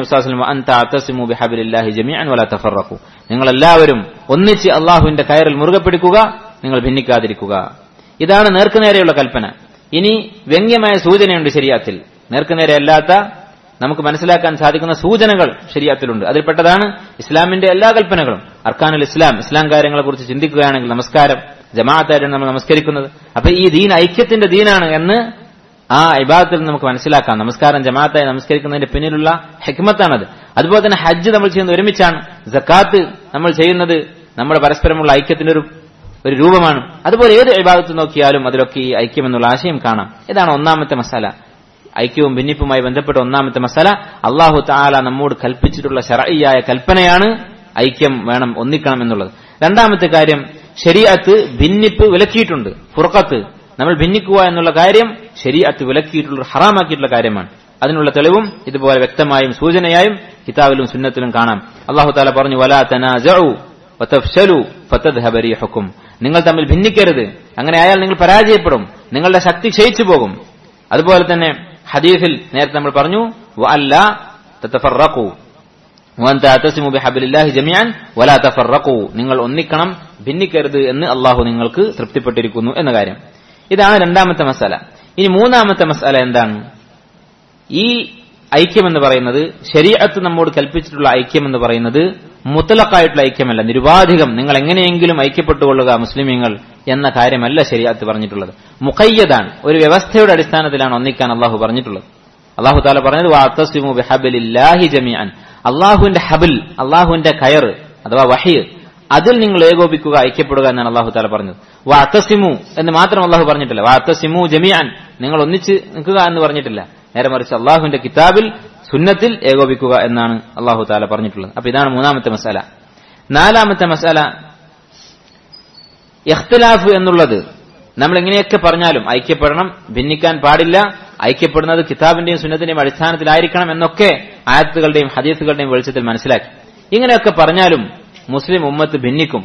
നബ്സാസ്ലം നിങ്ങൾ എല്ലാവരും ഒന്നിച്ച് അള്ളാഹുവിന്റെ കയറിൽ മുറുകെ പിടിക്കുക നിങ്ങൾ ഭിന്നിക്കാതിരിക്കുക ഇതാണ് നേർക്കുനേരെയുള്ള കൽപ്പന ഇനി വ്യംഗ്യമായ സൂചനയുണ്ട് ശരിയാത്തിൽ നേർക്കുനേരെ അല്ലാത്ത നമുക്ക് മനസ്സിലാക്കാൻ സാധിക്കുന്ന സൂചനകൾ ശരിയാത്തിലുണ്ട് അതിൽപ്പെട്ടതാണ് ഇസ്ലാമിന്റെ എല്ലാ കൽപ്പനകളും അർക്കാനുൽ ഇസ്ലാം ഇസ്ലാം കാര്യങ്ങളെ കുറിച്ച് ചിന്തിക്കുകയാണെങ്കിൽ നമസ്കാരം ജമാഅത്തായിട്ടാണ് നമ്മൾ നമസ്കരിക്കുന്നത് അപ്പൊ ഈ ദീൻ ഐക്യത്തിന്റെ ദീനാണ് എന്ന് ആ ഇബാദത്തിൽ നമുക്ക് മനസ്സിലാക്കാം നമസ്കാരം ജമാഅത്തായി നമസ്കരിക്കുന്നതിന്റെ പിന്നിലുള്ള ഹെക്മത്താണത് അതുപോലെ തന്നെ ഹജ്ജ് നമ്മൾ ചെയ്യുന്നത് ഒരുമിച്ചാണ് ജക്കാത്ത് നമ്മൾ ചെയ്യുന്നത് നമ്മുടെ പരസ്പരമുള്ള ഐക്യത്തിന്റെ ഒരു ഒരു രൂപമാണ് അതുപോലെ ഏത് ഇബാദത്ത് നോക്കിയാലും അതിലൊക്കെ ഈ ഐക്യം എന്നുള്ള ആശയം കാണാം ഇതാണ് ഒന്നാമത്തെ മസാല ഐക്യവും ഭിന്നിപ്പുമായി ബന്ധപ്പെട്ട ഒന്നാമത്തെ മസാല അള്ളാഹു താല നമ്മോട് കൽപ്പിച്ചിട്ടുള്ള ശരയ്യായ കൽപ്പനയാണ് ഐക്യം വേണം ഒന്നിക്കണം എന്നുള്ളത് രണ്ടാമത്തെ കാര്യം ശരീഅത്ത് ഭിന്നിപ്പ് വിലക്കിയിട്ടുണ്ട് ഫുറക്കത്ത് നമ്മൾ ഭിന്നിക്കുക എന്നുള്ള കാര്യം ശരീഅത്ത് വിലക്കിയിട്ടുള്ള ഹറാമാക്കിയിട്ടുള്ള കാര്യമാണ് അതിനുള്ള തെളിവും ഇതുപോലെ വ്യക്തമായും സൂചനയായും കിതാബിലും സുന്നത്തിലും കാണാം അള്ളാഹു താല പറഞ്ഞു വലാ തനാസഉ വതഫ്ശലു ഫതദ്ഹബ റീഹുക്കും നിങ്ങൾ തമ്മിൽ ഭിന്നിക്കരുത് അങ്ങനെ ആയാൽ നിങ്ങൾ പരാജയപ്പെടും നിങ്ങളുടെ ശക്തി ക്ഷയിച്ചു പോകും അതുപോലെ തന്നെ ഹദീഫിൽ നേരത്തെ നമ്മൾ പറഞ്ഞു വഅല്ല തതഫറഖു വൻ തഅതസിമു ബിഹബ്ലില്ലാഹി ജമീഅൻ വലാ തഫറഖു നിങ്ങൾ ഒന്നിക്കണം ഭിന്നിക്കരുത് എന്ന് അള്ളാഹു നിങ്ങൾക്ക് തൃപ്തിപ്പെട്ടിരിക്കുന്നു എന്ന കാര്യം ഇതാണ് രണ്ടാമത്തെ മസാല ഇനി മൂന്നാമത്തെ മസാല എന്താണ് ഈ ഐക്യം എന്ന് പറയുന്നത് ശരീഅത്ത് നമ്മോട് കൽപ്പിച്ചിട്ടുള്ള ഐക്യം എന്ന് പറയുന്നത് മുത്തലക്കായിട്ടുള്ള ഐക്യമല്ല നിരുപാധികം നിങ്ങൾ എങ്ങനെയെങ്കിലും ഐക്യപ്പെട്ടുകൊള്ളുക മുസ്ലിമീങ്ങൾ എന്ന കാര്യമല്ല ശരിയാത്ത് പറഞ്ഞിട്ടുള്ളത് മുഖയ്യതാണ് ഒരു വ്യവസ്ഥയുടെ അടിസ്ഥാനത്തിലാണ് ഒന്നിക്കാൻ അള്ളാഹു പറഞ്ഞിട്ടുള്ളത് അള്ളാഹു താല പറഞ്ഞത് വാത്തസിമു ബിഹബിലില്ലാഹി ജമിഅൻ അള്ളാഹുവിന്റെ ഹബിൽ അള്ളാഹുവിന്റെ കയർ അഥവാ വഹിയ് അതിൽ നിങ്ങൾ ഏകോപിക്കുക ഐക്യപ്പെടുക എന്നാണ് അള്ളാഹു താല പറഞ്ഞത് വാത്തസിമു എന്ന് മാത്രം അള്ളാഹു പറഞ്ഞിട്ടില്ല വാത്തസിമു ജമിയാൻ നിങ്ങൾ ഒന്നിച്ച് നിൽക്കുക എന്ന് പറഞ്ഞിട്ടില്ല നേരെ മറിച്ച് അള്ളാഹുവിന്റെ കിതാബിൽ സുന്നത്തിൽ ഏകോപിക്കുക എന്നാണ് അള്ളാഹു താല പറഞ്ഞിട്ടുള്ളത് അപ്പൊ ഇതാണ് മൂന്നാമത്തെ മസാല നാലാമത്തെ മസാല ഇഖ്തിലാഫ് എന്നുള്ളത് നമ്മൾ എങ്ങനെയൊക്കെ പറഞ്ഞാലും ഐക്യപ്പെടണം ഭിന്നിക്കാൻ പാടില്ല ഐക്യപ്പെടുന്നത് കിതാബിന്റെയും സുന്നത്തിന്റെയും അടിസ്ഥാനത്തിലായിരിക്കണം എന്നൊക്കെ ആയത്തുകളുടെയും ഹദീസുകളുടെയും വെളിച്ചത്തിൽ മനസ്സിലാക്കി ഇങ്ങനെയൊക്കെ പറഞ്ഞാലും മുസ്ലിം ഉമ്മത്ത് ഭിന്നിക്കും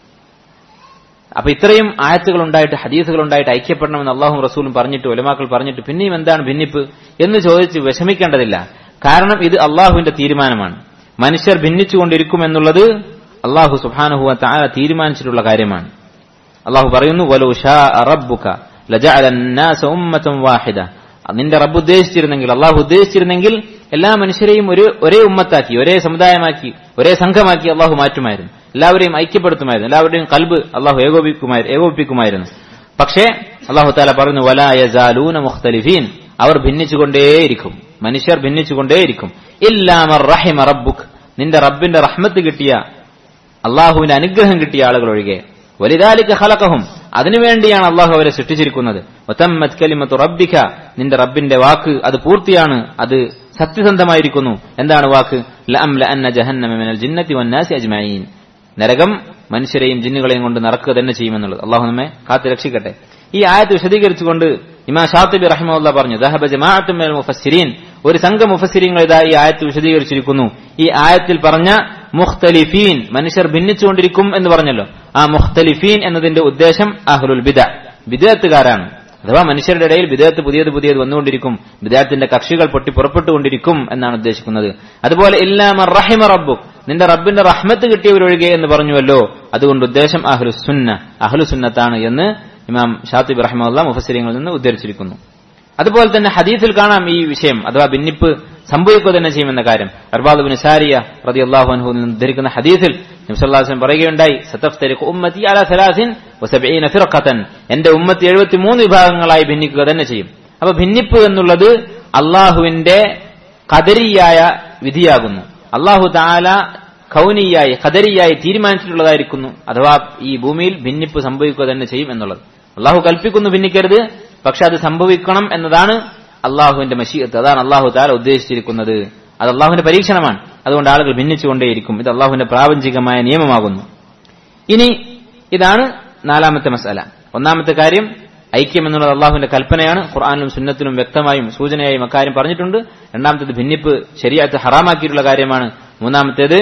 അപ്പൊ ഇത്രയും ആയത്തുകൾ ഉണ്ടായിട്ട് ഹദീസുകൾ ഉണ്ടായിട്ട് ഐക്യപ്പെടണമെന്ന് അള്ളാഹും റസൂലും പറഞ്ഞിട്ട് ഒലമാക്കൾ പറഞ്ഞിട്ട് പിന്നെയും എന്താണ് ഭിന്നിപ്പ് എന്ന് ചോദിച്ച് വിഷമിക്കേണ്ടതില്ല കാരണം ഇത് അള്ളാഹുവിന്റെ തീരുമാനമാണ് മനുഷ്യർ ഭിന്നിച്ചുകൊണ്ടിരിക്കും എന്നുള്ളത് അള്ളാഹു സുബാനുഹുവ താല തീരുമാനിച്ചിട്ടുള്ള കാര്യമാണ് അള്ളാഹു പറയുന്നു വലോ ഷാ റബ്ബുക ലജഅലന്നാസ ഉമ്മതൻ വാഹിദ നിന്റെ റബ്ബ് ഉദ്ദേശിച്ചിരുന്നെങ്കിൽ അള്ളാഹു ഉദ്ദേശിച്ചിരുന്നെങ്കിൽ എല്ലാ മനുഷ്യരെയും ഒരു ഒരേ ഉമ്മത്താക്കി ഒരേ സമുദായമാക്കി ഒരേ സംഘമാക്കി അള്ളാഹു മാറ്റുമായിരുന്നു എല്ലാവരെയും ഐക്യപ്പെടുത്തുമായിരുന്നു എല്ലാവരുടെയും കൽബ് അള്ളാഹു ഏകോപിക്കുമായിരുന്നു ഏകോപിപ്പിക്കുമായിരുന്നു പക്ഷേ അള്ളാഹു താല പറഞ്ഞു വലായസാലൂന മുഖ്തലിഫീൻ അവർ ഭിന്നിച്ചുകൊണ്ടേയിരിക്കും മനുഷ്യർ ഭിന്നിച്ചുകൊണ്ടേയിരിക്കും ഇല്ലാമർ റഹിമ റബ്ബുക്ക് നിന്റെ റബ്ബിന്റെ റഹ്മത്ത് കിട്ടിയ അള്ളാഹുവിന്റെ അനുഗ്രഹം കിട്ടിയ ആളുകൾ ഒഴികെ വലിതാലിക്ക് ഹലക്കഹും അതിനുവേണ്ടിയാണ് അള്ളാഹു അവരെ സൃഷ്ടിച്ചിരിക്കുന്നത് ഒത്തമ്മത് കലിമത്ത് റബ്ബിക്ക നിന്റെ റബ്ബിന്റെ വാക്ക് അത് പൂർത്തിയാണ് അത് സത്യസന്ധമായിരിക്കുന്നു എന്താണ് വാക്ക് ലഅം ലഅന്ന ജഹന്നമ മിനൽ ജിന്നത്തി വന്നാസി അജ്മഈൻ നരകം മനുഷ്യരെയും ജിന്നുകളെയും കൊണ്ട് നടക്കുക തന്നെ ചെയ്യുമെന്നുള്ളത് അള്ളാഹു നമ്മെ കാത്തു രക്ഷിക്കട്ടെ ഈ ആയത്ത് വിശദീകരിച്ചുകൊണ്ട് ഇമാ ഷാത്തിബി റഹ്മുല്ല പറഞ്ഞു ദഹബ ജമാഅത്തും മിനൽ മുഫസ്സിരീൻ ഒരു സംഘം മുഫസ്സിരീങ്ങൾ ഇതാ ഈ ആയത്ത് വിശദീകരിച്ചിരിക്കുന്നു ഈ ആയത്തിൽ പറഞ്ഞ മുഖ്തലിഫീൻ മനുഷ്യർ ഭിന്നിച്ചുകൊണ്ടിരിക്കും എന്ന് പറഞ്ഞല്ലോ ആ മുഖ്തലിഫീൻ എന്നതിന്റെ ഉദ്ദേശം അഹ്ലുൽ ബിദ ബിദത്തുകാരാണ് അഥവാ മനുഷ്യരുടെ ഇടയിൽ വിദേഹത്ത് പുതിയത് പുതിയത് വന്നുകൊണ്ടിരിക്കും വിദേഹത്തിന്റെ കക്ഷികൾ പൊട്ടി പുറപ്പെട്ടുകൊണ്ടിരിക്കും എന്നാണ് ഉദ്ദേശിക്കുന്നത് അതുപോലെ ഇല്ലാമ റഹിമ റബ്ബു നിന്റെ റബ്ബിന്റെ റഹ്മത്ത് കിട്ടിയവരൊഴികെ എന്ന് പറഞ്ഞുവല്ലോ അതുകൊണ്ട് ഉദ്ദേശം അഹ്ലുസുന്ന അഹ്ലുസുന്നത്താണ് എന്ന് ഇമാം ഷാത്തിബ് റഹ്മുല്ല മുഫസിരിങ്ങളിൽ നിന്ന് ഉദ്ധരിച്ചിരിക്കുന്നു അതുപോലെ തന്നെ ഹദീസിൽ കാണാം ഈ വിഷയം അഥവാ ഭിന്നിപ്പ് സംഭവിക്കുക തന്നെ ചെയ്യുമെന്ന കാര്യം അർബാദുബിൻ സാരിയ റതി അള്ളാഹു അൻഹു ഉദ്ധരിക്കുന്ന ഹദീസിൽ നിംസല്ലാസ്ലം പറയുകയുണ്ടായി സതഫ്തരിഖ് ഉമ്മത്തി അല സലാസിൻ വസബഈന ഫിർഖതൻ എന്റെ ഉമ്മത്തി 73 വിഭാഗങ്ങളായി ഭിന്നിക്കുക തന്നെ ചെയ്യും അപ്പൊ ഭിന്നിപ്പ് എന്നുള്ളത് അള്ളാഹുവിന്റെ കദരിയായ വിധിയാകുന്നു അള്ളാഹു താല ഖൗനിയായി ഖദരിയായി തീരുമാനിച്ചിട്ടുള്ളതായിരിക്കുന്നു അഥവാ ഈ ഭൂമിയിൽ ഭിന്നിപ്പ് സംഭവിക്കുക തന്നെ ചെയ്യും എന്നുള്ളത് അള്ളാഹു കൽപ്പിക്കുന്നു ഭിന്നിക്കരുത് പക്ഷെ അത് സംഭവിക്കണം എന്നതാണ് അള്ളാഹുവിന്റെ മഷീയത്ത് അതാണ് അള്ളാഹു താല ഉദ്ദേശിച്ചിരിക്കുന്നത് അത് അള്ളാഹുവിന്റെ പരീക്ഷണമാണ് അതുകൊണ്ട് ആളുകൾ ഭിന്നിച്ചുകൊണ്ടേയിരിക്കും ഇത് അള്ളാഹുവിന്റെ പ്രാപഞ്ചികമായ നിയമമാകുന്നു ഇനി ഇതാണ് നാലാമത്തെ മസാല ഒന്നാമത്തെ കാര്യം ഐക്യം എന്നുള്ളത് അള്ളാഹുവിന്റെ കൽപ്പനയാണ് ഖുർആാനിലും സുന്നത്തിലും വ്യക്തമായും സൂചനയായും അക്കാര്യം പറഞ്ഞിട്ടുണ്ട് രണ്ടാമത്തേത് ഭിന്നിപ്പ് ശരിയാത്ത് ഹറാമാക്കിയിട്ടുള്ള കാര്യമാണ് മൂന്നാമത്തേത്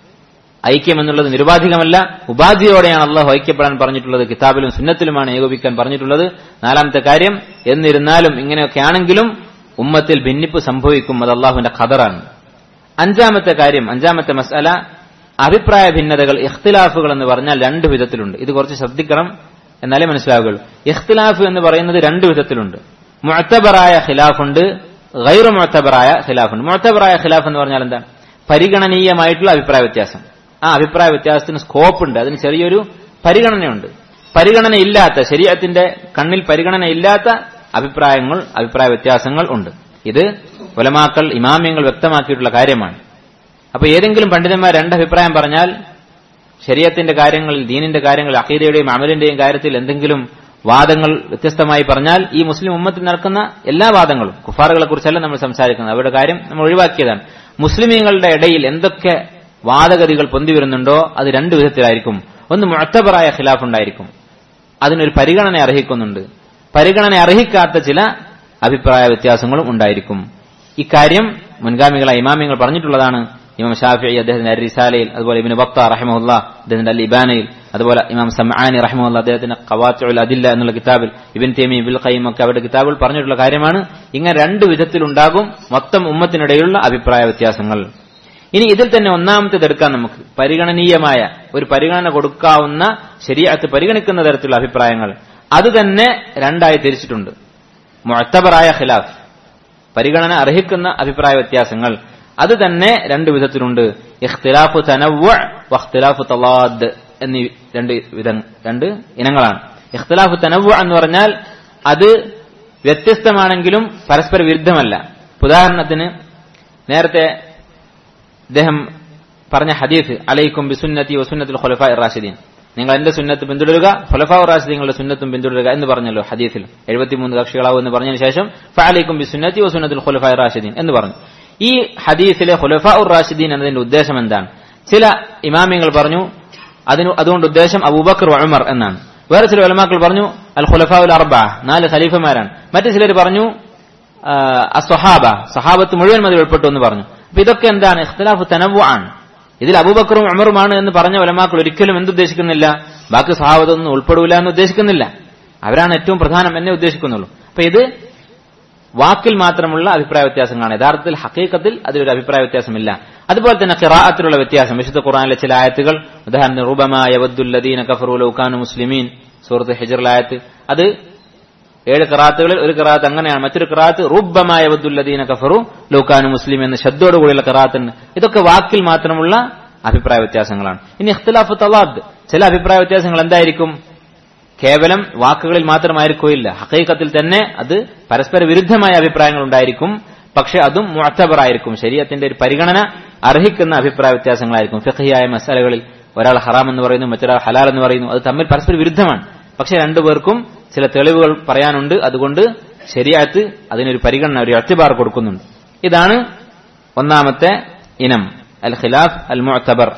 ഐക്യം എന്നുള്ളത് നിരുപാധികമല്ല ഉപാധിയോടെയാണ് അള്ളാഹു ഐക്യപ്പെടാൻ പറഞ്ഞിട്ടുള്ളത് കിതാബിലും സുന്നത്തിലുമാണ് ഏകോപിക്കാൻ പറഞ്ഞിട്ടുള്ളത് നാലാമത്തെ കാര്യം എന്നിരുന്നാലും ഇങ്ങനെയൊക്കെ ആണെങ്കിലും ഉമ്മത്തിൽ ഭിന്നിപ്പ് സംഭവിക്കും അത് അള്ളാഹുവിന്റെ ഖദറാണ് അഞ്ചാമത്തെ കാര്യം അഞ്ചാമത്തെ മസാല അഭിപ്രായ ഭിന്നതകൾ ഇഖ്തിലാഫുകൾ എന്ന് പറഞ്ഞാൽ രണ്ട് വിധത്തിലുണ്ട് ഇത് കുറച്ച് ശ്രദ്ധിക്കണം എന്നാലേ മനസ്സിലാവുകയുള്ളൂ ഇഖ്തിലാഫ് എന്ന് പറയുന്നത് രണ്ട് വിധത്തിലുണ്ട് മുഴത്തബറായ ഖിലാഫുണ്ട് ഗൈറു മുഴത്തബറായ ഖിലാഫുണ്ട് മുഴത്തബറായ ഖിലാഫ് എന്ന് പറഞ്ഞാൽ എന്താണ് പരിഗണനീയമായിട്ടുള്ള അഭിപ്രായ വ്യത്യാസം ആ അഭിപ്രായ വ്യത്യാസത്തിന് സ്കോപ്പ് ഉണ്ട് അതിന് ചെറിയൊരു പരിഗണനയുണ്ട് പരിഗണനയില്ലാത്ത ശരീരത്തിന്റെ കണ്ണിൽ പരിഗണനയില്ലാത്ത അഭിപ്രായങ്ങൾ അഭിപ്രായ വ്യത്യാസങ്ങൾ ഉണ്ട് ഇത് ഉലമാക്കൾ ഇമാമ്യങ്ങൾ വ്യക്തമാക്കിയിട്ടുള്ള കാര്യമാണ് അപ്പൊ ഏതെങ്കിലും പണ്ഡിതന്മാർ രണ്ട് അഭിപ്രായം പറഞ്ഞാൽ ശരീരത്തിന്റെ കാര്യങ്ങളിൽ ദീനിന്റെ കാര്യങ്ങളിൽ അഖീദയുടെയും അമലിന്റെയും കാര്യത്തിൽ എന്തെങ്കിലും വാദങ്ങൾ വ്യത്യസ്തമായി പറഞ്ഞാൽ ഈ മുസ്ലിം ഉമ്മത്തിൽ നടക്കുന്ന എല്ലാ വാദങ്ങളും കുഫാറുകളെ കുറിച്ചല്ല നമ്മൾ സംസാരിക്കുന്നത് അവരുടെ കാര്യം നമ്മൾ ഒഴിവാക്കിയതാണ് മുസ്ലിമീങ്ങളുടെ ഇടയിൽ എന്തൊക്കെ വാദഗതികൾ പൊന്തി വരുന്നുണ്ടോ അത് രണ്ടു വിധത്തിലായിരിക്കും ഒന്ന് മുഴത്തബറായ ഖിലാഫ് ഉണ്ടായിരിക്കും അതിനൊരു പരിഗണന അർഹിക്കുന്നുണ്ട് പരിഗണന അർഹിക്കാത്ത ചില അഭിപ്രായ വ്യത്യാസങ്ങളും ഉണ്ടായിരിക്കും ഇക്കാര്യം മുൻഗാമികളെ ഇമാമിങ്ങൾ പറഞ്ഞിട്ടുള്ളതാണ് ഇമാം ഷാഫി അദ്ദേഹത്തിന്റെ റിസാലയിൽ അതുപോലെ ഇബിന് ബക്ത റഹമുല്ല അദ്ദേഹത്തിന്റെ അൽ ഇബാനയിൽ അതുപോലെ ഇമാം സമാനി റഹമുല്ല അദ്ദേഹത്തിന്റെ ഖവാത്തുൽ അദില്ല എന്നുള്ള കിതാബിൽ ഇബിൻ തേമി ബിൽ ഖൈം ഒക്കെ അവരുടെ കിതാബിൽ പറഞ്ഞിട്ടുള്ള കാര്യമാണ് ഇങ്ങനെ രണ്ട് വിധത്തിലുണ്ടാകും മൊത്തം ഉമ്മത്തിനിടയിലുള്ള അഭിപ്രായ വ്യത്യാസങ്ങൾ ഇനി ഇതിൽ തന്നെ ഒന്നാമത്തേത് എടുക്കാം നമുക്ക് പരിഗണനീയമായ ഒരു പരിഗണന കൊടുക്കാവുന്ന ശരിയാത്ത് പരിഗണിക്കുന്ന തരത്തിലുള്ള അഭിപ്രായങ്ങൾ അത് തന്നെ രണ്ടായി തിരിച്ചിട്ടുണ്ട് മുഴത്തബറായ ഖിലാഫ് പരിഗണന അർഹിക്കുന്ന അഭിപ്രായ വ്യത്യാസങ്ങൾ അത് തന്നെ രണ്ട് വിധത്തിലുണ്ട് ഇഖ്തിലാഫു തനവ്വ വഖ്തിലാഫു തലാദ് എന്നീ രണ്ട് വിധ രണ്ട് ഇനങ്ങളാണ് ഇഖ്തിലാഫു തനവ്വ എന്ന് പറഞ്ഞാൽ അത് വ്യത്യസ്തമാണെങ്കിലും പരസ്പര വിരുദ്ധമല്ല ഉദാഹരണത്തിന് നേരത്തെ ഇദ്ദേഹം പറഞ്ഞ ഹദീഫ് അലൈക്കും ബിസുന്നത്തി വസുന്നത്തിൽ ഖുലഫ റാഷിദീൻ നിങ്ങൾ എന്റെ സുന്നത്ത് പിന്തുടരുക ഖുലഫ റാഷിദീങ്ങളുടെ സുന്നത്തും പിന്തുടരുക എന്ന് പറഞ്ഞല്ലോ ഹദീഫിൽ എഴുപത്തിമൂന്ന് കക്ഷികളാവും എന്ന് പറഞ്ഞതിന് ശേഷം ഫഅലൈക്കും ബിസുന്നത്തി വസുന്നത്തിൽ ഖുലഫ റാഷിദീൻ എന്ന് പറഞ്ഞു ഈ ഹദീസിലെ ഖുലഫ ഉർ റാഷിദീൻ എന്നതിന്റെ ഉദ്ദേശം എന്താണ് ചില ഇമാമിങ്ങൾ പറഞ്ഞു അതിന് അതുകൊണ്ട് ഉദ്ദേശം അബൂബക്കർ ഉമർ എന്നാണ് വേറെ ചില ഉലമാക്കൾ പറഞ്ഞു അൽ ഖുലഫ ഉൽ അർബ നാല് ഖലീഫമാരാണ് മറ്റു ചിലർ പറഞ്ഞു അസ്വഹാബ സഹാബത്ത് മുഴുവൻ മതി ഉൾപ്പെട്ടു എന്ന് പറഞ്ഞു അപ്പൊ ഇതൊക്കെ എന്താണ് ഇഖ്തിലാഫ് തനവു ആണ് ഇതിൽ അബൂബക്കറും ഉമറുമാണ് എന്ന് പറഞ്ഞ ഉലമാക്കൾ ഒരിക്കലും എന്തുദ്ദേശിക്കുന്നില്ല ബാക്കി സഹാബത്തൊന്നും ഉൾപ്പെടൂല എന്ന് ഉദ്ദേശിക്കുന്നില്ല അവരാണ് ഏറ്റവും പ്രധാനം എന്നെ ഉദ്ദേശിക്കുന്നുള്ളൂ അപ്പൊ ഇത് വാക്കിൽ മാത്രമുള്ള അഭിപ്രായ വ്യത്യാസങ്ങളാണ് യഥാർത്ഥത്തിൽ ഹക്കീക്കത്തിൽ അതിലൊരു അഭിപ്രായ വ്യത്യാസമില്ല അതുപോലെ തന്നെ ഖിറാഅത്തിലുള്ള വ്യത്യാസം വിശുദ്ധ ഖുറാനിലെ ചില ആയത്തുകൾ ഉദാഹരണത്തിന് റുബമായ വദ്ദുല്ലദീന കഫറു ലൗകാനു മുസ്ലിമീൻ സൂറത്ത് ഹിജറിലായത്ത് അത് ഏഴ് കറാത്തുകളിൽ ഒരു കറാത്ത് അങ്ങനെയാണ് മറ്റൊരു കറാത്ത് റുബമായ വദ്ദുല്ലദീന കഫറു ലൗകാനു മുസ്ലിം എന്ന ശബ്ദോടുകൂടിയുള്ള കറാത്തുണ്ട് ഇതൊക്കെ വാക്കിൽ മാത്രമുള്ള അഭിപ്രായ വ്യത്യാസങ്ങളാണ് ഇനി ഇഖ്തിലാഫു തലാദ് ചില അഭിപ്രായ വ്യത്യാസങ്ങൾ എന്തായിരിക്കും കേവലം വാക്കുകളിൽ മാത്രമായിരിക്കില്ല ഹക്കീക്കത്തിൽ തന്നെ അത് പരസ്പര വിരുദ്ധമായ അഭിപ്രായങ്ങൾ ഉണ്ടായിരിക്കും പക്ഷെ അതും മുഅത്തബറായിരിക്കും ശരീരത്തിന്റെ ഒരു പരിഗണന അർഹിക്കുന്ന അഭിപ്രായ വ്യത്യാസങ്ങളായിരിക്കും ഫിഖിയായ മസാലകളിൽ ഒരാൾ ഹറാം എന്ന് പറയുന്നു മറ്റൊരാൾ ഹലാൽ എന്ന് പറയുന്നു അത് തമ്മിൽ പരസ്പര വിരുദ്ധമാണ് പക്ഷെ രണ്ടുപേർക്കും ചില തെളിവുകൾ പറയാനുണ്ട് അതുകൊണ്ട് ശരിയാത്ത് അതിനൊരു പരിഗണന ഒരു അത്തിബാർ കൊടുക്കുന്നുണ്ട് ഇതാണ് ഒന്നാമത്തെ ഇനം അൽ ഖിലാഫ് അൽ മുഅത്തബർ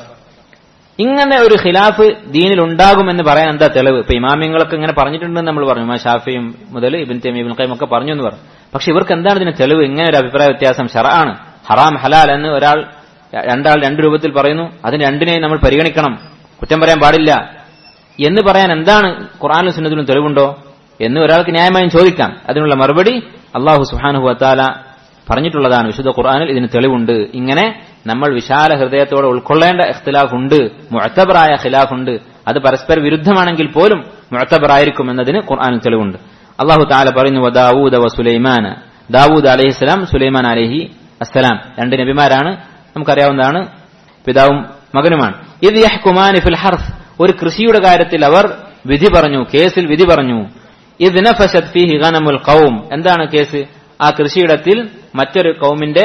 ഇങ്ങനെ ഒരു ഖിലാഫ് ദീനിൽ ഉണ്ടാകുമെന്ന് പറയാൻ എന്താ തെളിവ് ഇപ്പൊ ഇമാമിങ്ങളൊക്കെ ഇങ്ങനെ പറഞ്ഞിട്ടുണ്ടെന്ന് നമ്മൾ പറഞ്ഞു ഇമാം ഷാഫിയും മുതൽ ഇബിൻ തൈമി ഇബിൻ ഖൈം ഒക്കെ പറഞ്ഞു എന്ന് പറഞ്ഞു പക്ഷെ ഇവർക്ക് എന്താണ് ഇതിന് തെളിവ് ഇങ്ങനെ ഒരു അഭിപ്രായ വ്യത്യാസം ഷറാണ് ഹറാം ഹലാൽ എന്ന് ഒരാൾ രണ്ടാൾ രണ്ട് രൂപത്തിൽ പറയുന്നു അതിന് രണ്ടിനെയും നമ്മൾ പരിഗണിക്കണം കുറ്റം പറയാൻ പാടില്ല എന്ന് പറയാൻ എന്താണ് ഖുറാനിലും സുന്നത്തിലും തെളിവുണ്ടോ എന്ന് ഒരാൾക്ക് ന്യായമായും ചോദിക്കാം അതിനുള്ള മറുപടി അള്ളാഹു സുഹാനുഹു വത്താല പറഞ്ഞിട്ടുള്ളതാണ് വിശുദ്ധ ഖുർആാനിൽ ഇതിന് തെളിവുണ്ട് ഇങ്ങനെ നമ്മൾ വിശാല ഹൃദയത്തോടെ ഉൾക്കൊള്ളേണ്ട ഇഖ്തിലാഫ് ഉണ്ട് മുഴത്തബറായ ഖിലാഫ് ഉണ്ട് അത് പരസ്പര വിരുദ്ധമാണെങ്കിൽ പോലും മുഴത്തബറായിരിക്കും എന്നതിന് ഖുർആാനിൽ തെളിവുണ്ട് അള്ളാഹു താല പറയുന്നു ദാവൂദ് വ സുലൈമാൻ ദാവൂദ് അലഹിസ്ലാം സുലൈമാൻ അലഹി അസ്സലാം രണ്ട് നബിമാരാണ് നമുക്കറിയാവുന്നതാണ് പിതാവും മകനുമാണ് ഇത് യഹ്കുമാൻ ഫിൽ ഹർഫ് ഒരു കൃഷിയുടെ കാര്യത്തിൽ അവർ വിധി പറഞ്ഞു കേസിൽ വിധി പറഞ്ഞു ഇത് നഫശത് ഫീഹി ഗനമുൽ ഖൗം എന്താണ് കേസ് ആ കൃഷിയിടത്തിൽ മറ്റൊരു കൗമിന്റെ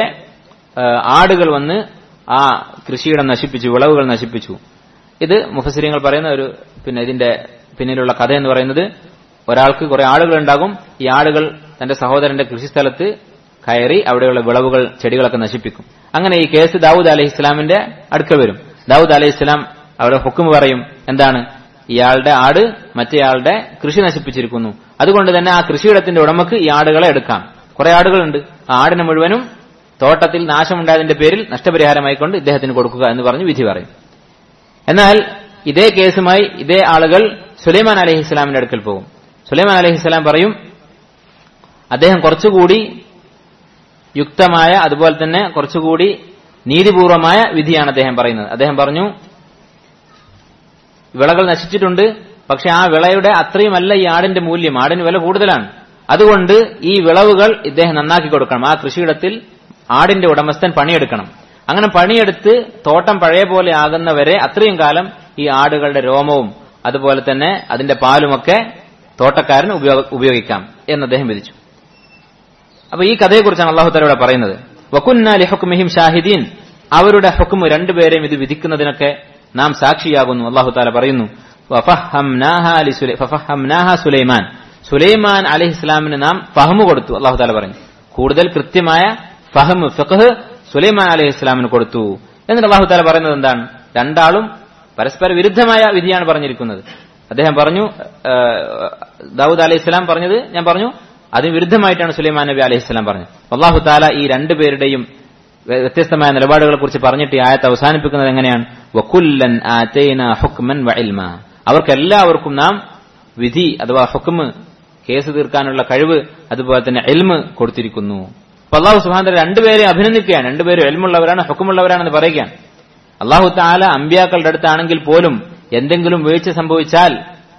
ആടുകൾ വന്ന് ആ കൃഷിയിടം നശിപ്പിച്ചു വിളവുകൾ നശിപ്പിച്ചു ഇത് മുഫസിരിങ്ങൾ പറയുന്ന ഒരു പിന്നെ ഇതിന്റെ പിന്നിലുള്ള കഥ എന്ന് പറയുന്നത് ഒരാൾക്ക് കുറെ ആളുകൾ ഉണ്ടാകും ഈ ആളുകൾ തന്റെ സഹോദരന്റെ കൃഷിസ്ഥലത്ത് കയറി അവിടെയുള്ള വിളവുകൾ ചെടികളൊക്കെ നശിപ്പിക്കും അങ്ങനെ ഈ കേസ് ദാവൂദ് അലഹി ഇസ്ലാമിന്റെ അടുക്കൽ വരും ദാവൂദ് അലഹി ഇസ്ലാം അവിടെ ഹുക്കും പറയും എന്താണ് ഇയാളുടെ ആട് മറ്റേയാളുടെ കൃഷി നശിപ്പിച്ചിരിക്കുന്നു അതുകൊണ്ട് തന്നെ ആ കൃഷിയിടത്തിന്റെ ഉടമക്ക് ഈ ആടുകളെ എടുക്കാം കുറെ ആടുകളുണ്ട് ആ ആടിനെ മുഴുവനും തോട്ടത്തിൽ നാശമുണ്ടായതിന്റെ പേരിൽ നഷ്ടപരിഹാരമായിക്കൊണ്ട് ഇദ്ദേഹത്തിന് കൊടുക്കുക എന്ന് പറഞ്ഞ് വിധി പറയും എന്നാൽ ഇതേ കേസുമായി ഇതേ ആളുകൾ സുലൈമാൻ അലഹി ഇസ്ലാമിന്റെ അടുക്കൽ പോകും സുലൈമാൻ അലഹി ഇസ്ലാം പറയും അദ്ദേഹം കുറച്ചുകൂടി യുക്തമായ അതുപോലെ തന്നെ കുറച്ചുകൂടി നീതിപൂർവമായ വിധിയാണ് അദ്ദേഹം പറയുന്നത് അദ്ദേഹം പറഞ്ഞു വിളകൾ നശിച്ചിട്ടുണ്ട് പക്ഷെ ആ വിളയുടെ അത്രയുമല്ല ഈ ആടിന്റെ മൂല്യം ആടിന് വില കൂടുതലാണ് അതുകൊണ്ട് ഈ വിളവുകൾ ഇദ്ദേഹം നന്നാക്കി കൊടുക്കണം ആ കൃഷിയിടത്തിൽ ആടിന്റെ ഉടമസ്ഥൻ പണിയെടുക്കണം അങ്ങനെ പണിയെടുത്ത് തോട്ടം പഴയ പോലെ ആകുന്നവരെ അത്രയും കാലം ഈ ആടുകളുടെ രോമവും അതുപോലെ തന്നെ അതിന്റെ പാലുമൊക്കെ തോട്ടക്കാരൻ ഉപയോഗിക്കാം എന്ന് അദ്ദേഹം വിധിച്ചു അപ്പൊ ഈ കഥയെക്കുറിച്ചാണ് അള്ളാഹു താല ഇവിടെ പറയുന്നത് വക്കുന്ന ലിഹുക്കുമിഹിം ഷാഹിദീൻ അവരുടെ ഹുക്കുമ് രണ്ടുപേരെയും ഇത് വിധിക്കുന്നതിനൊക്കെ നാം സാക്ഷിയാകുന്നു അള്ളാഹു താല പറയുന്നു സുലൈമാൻ സുലൈമാൻ അലഹി ഇസ്ലാമിന് നാം ഫഹമ് കൊടുത്തു അള്ളാഹു താല പറഞ്ഞു കൂടുതൽ കൃത്യമായ ഫഹമ് ഫഖ് സുലൈമാൻ അലഹി ഇസ്ലാമിന് കൊടുത്തു എന്നിട്ട് അള്ളാഹു താല പറയുന്നത് എന്താണ് രണ്ടാളും പരസ്പര വിരുദ്ധമായ വിധിയാണ് പറഞ്ഞിരിക്കുന്നത് അദ്ദേഹം പറഞ്ഞു ദാവൂദ് അലൈഹി ഇസ്ലാം പറഞ്ഞത് ഞാൻ പറഞ്ഞു അതിന് വിരുദ്ധമായിട്ടാണ് സുലൈമാൻ നബി അലൈഹി ഇസ്ലാം പറഞ്ഞത് അള്ളാഹു താല ഈ രണ്ടുപേരുടെയും വ്യത്യസ്തമായ നിലപാടുകളെ കുറിച്ച് പറഞ്ഞിട്ട് ഈ ആയത്ത് അവസാനിപ്പിക്കുന്നത് എങ്ങനെയാണ് വക്കുല്ലൻ ഹുക്മൻ വഇൽമ അവർക്കെല്ലാവർക്കും നാം വിധി അഥവാ ഹുക്മ് കേസ് തീർക്കാനുള്ള കഴിവ് അതുപോലെ തന്നെ എൽമ് കൊടുത്തിരിക്കുന്നു അപ്പൊ അള്ളാഹു സുഹാന്തര രണ്ടുപേരെ അഭിനന്ദിക്കുകയാണ് രണ്ടുപേരും എൽമുള്ളവരാണ് ഹുക്കുമുള്ളവരാണെന്ന് പറയുകയാണ് അള്ളാഹു താല അമ്പ്യാക്കളുടെ അടുത്താണെങ്കിൽ പോലും എന്തെങ്കിലും വീഴ്ച സംഭവിച്ചാൽ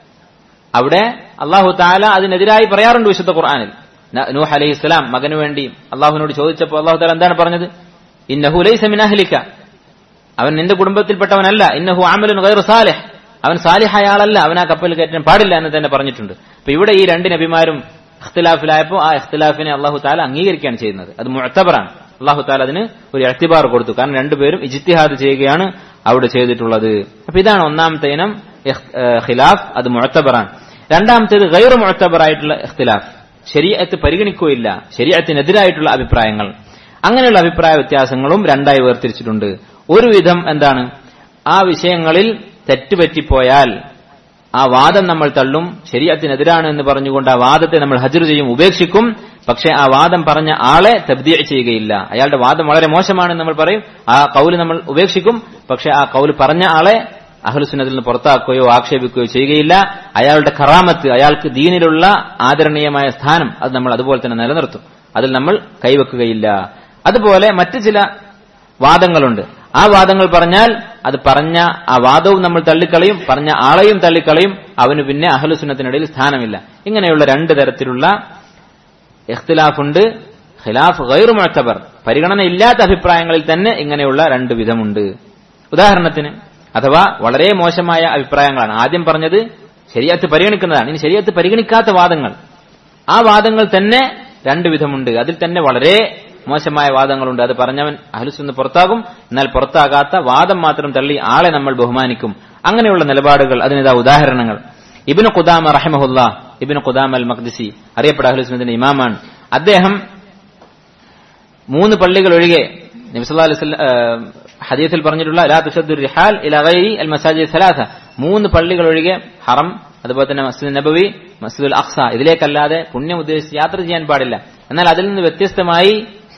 അവിടെ അള്ളാഹു താല അതിനെതിരായി പറയാറുണ്ട് വിശുദ്ധ ഖുർആാനിൽ നൂഹ് അലൈഹി ഇസ്ലാം മകനു വേണ്ടി അള്ളാഹുവിനോട് ചോദിച്ചപ്പോൾ അള്ളാഹു താല എന്താണ് പറഞ്ഞത് ഇന്നഹു ലൈസ മിനാഹ്ലിക്ക അവൻ നിന്റെ കുടുംബത്തിൽപ്പെട്ടവനല്ല ഇന്നഹു ആമലുൻ ഗൈറു സാലിഹ് അവൻ സാലിഹായ ആളല്ല അവൻ ആ കപ്പൽ കയറ്റാൻ പാടില്ല എന്ന് തന്നെ പറഞ്ഞിട്ടുണ്ട് അപ്പൊ ഇവിടെ ഈ രണ്ട് നബിമാരും ഇഖ്തിലാഫിലായപ്പോൾ ആ ഇഖ്തിലാഫിനെ അള്ളാഹു താല അംഗീകരിക്കുകയാണ് ചെയ്യുന്നത് അത് മുഴത്തബറാണ് അള്ളാഹു താല അതിന് ഒരു എഴുത്തിബാർ കൊടുത്തു കാരണം രണ്ടുപേരും ഇജിത്തിഹാദ് ചെയ്യുകയാണ് അവിടെ ചെയ്തിട്ടുള്ളത് അപ്പൊ ഇതാണ് ഒന്നാമത്തെ ഇനം ഖിലാഫ് അത് മുഴത്തബറാണ് രണ്ടാമത്തേത് ഗൈർ മുഴത്തബറായിട്ടുള്ള ഇഖ്തിലാഫ് ശരീരത്ത് പരിഗണിക്കുകയില്ല ശരീരത്തിനെതിരായിട്ടുള്ള അഭിപ്രായങ്ങൾ അങ്ങനെയുള്ള അഭിപ്രായ വ്യത്യാസങ്ങളും രണ്ടായി വേർതിരിച്ചിട്ടുണ്ട് ഒരുവിധം എന്താണ് ആ വിഷയങ്ങളിൽ തെറ്റുപറ്റിപ്പോയാൽ ആ വാദം നമ്മൾ തള്ളും ശരീരത്തിനെതിരാണ് എന്ന് പറഞ്ഞുകൊണ്ട് ആ വാദത്തെ നമ്മൾ ഹജർ ചെയ്യും ഉപേക്ഷിക്കും പക്ഷെ ആ വാദം പറഞ്ഞ ആളെ തബ്ദീ ചെയ്യുകയില്ല അയാളുടെ വാദം വളരെ മോശമാണെന്ന് നമ്മൾ പറയും ആ കൗല് നമ്മൾ ഉപേക്ഷിക്കും പക്ഷെ ആ കൗല് പറഞ്ഞ ആളെ അഹ്ലുസുന്നതിൽ നിന്ന് പുറത്താക്കുകയോ ആക്ഷേപിക്കുകയോ ചെയ്യുകയില്ല അയാളുടെ കറാമത്ത് അയാൾക്ക് ദീനിലുള്ള ആദരണീയമായ സ്ഥാനം അത് നമ്മൾ അതുപോലെ തന്നെ നിലനിർത്തും അതിൽ നമ്മൾ കൈവെക്കുകയില്ല അതുപോലെ മറ്റു ചില വാദങ്ങളുണ്ട് ആ വാദങ്ങൾ പറഞ്ഞാൽ അത് പറഞ്ഞ ആ വാദവും നമ്മൾ തള്ളിക്കളയും പറഞ്ഞ ആളെയും തള്ളിക്കളയും അവന് പിന്നെ അഹലുസുന്നത്തിനിടയിൽ സ്ഥാനമില്ല ഇങ്ങനെയുള്ള രണ്ട് തരത്തിലുള്ള ഇഖ്തിലാഫുണ്ട് ഖിലാഫ് ഗൈറു മുഴത്തബർ പരിഗണന ഇല്ലാത്ത അഭിപ്രായങ്ങളിൽ തന്നെ ഇങ്ങനെയുള്ള രണ്ട് വിധമുണ്ട് ഉദാഹരണത്തിന് അഥവാ വളരെ മോശമായ അഭിപ്രായങ്ങളാണ് ആദ്യം പറഞ്ഞത് ശരിയത്ത് പരിഗണിക്കുന്നതാണ് ഇനി ശരിയത്ത് പരിഗണിക്കാത്ത വാദങ്ങൾ ആ വാദങ്ങൾ തന്നെ രണ്ട് വിധമുണ്ട് അതിൽ തന്നെ വളരെ മോശമായ വാദങ്ങളുണ്ട് അത് പറഞ്ഞവൻ അഹലുസുന്ന് പുറത്താകും എന്നാൽ പുറത്താകാത്ത വാദം മാത്രം തള്ളി ആളെ നമ്മൾ ബഹുമാനിക്കും അങ്ങനെയുള്ള നിലപാടുകൾ അതിനിതാ ഉദാഹരണങ്ങൾ ഇബിന് ഖുദാമ റഹമഹുല്ല ഇബിന് ഖുദാം അൽ മഖ്ദിസി അറിയപ്പെട്ട അഹ്ലുസുന്നത്തിന്റെ ഇമാമാണ് അദ്ദേഹം മൂന്ന് പള്ളികൾ ഒഴികെ നബിസല്ലാ അലൈഹി ഹദീസിൽ പറഞ്ഞിട്ടുള്ള ലാ തുഷദ്ദു റിഹാൽ ഇല ഗൈരി അൽ മസാജിദ് സലാസ മൂന്ന് പള്ളികൾ ഒഴികെ ഹറം അതുപോലെ തന്നെ മസ്ജിദ് നബവി മസ്ജിദുൽ അഖ്സ ഇതിലേക്കല്ലാതെ പുണ്യം ഉദ്ദേശിച്ച് യാത്ര ചെയ്യാൻ പാടില്ല എന്നാൽ അതിൽ നിന്ന് വ്യത്യസ്തമായി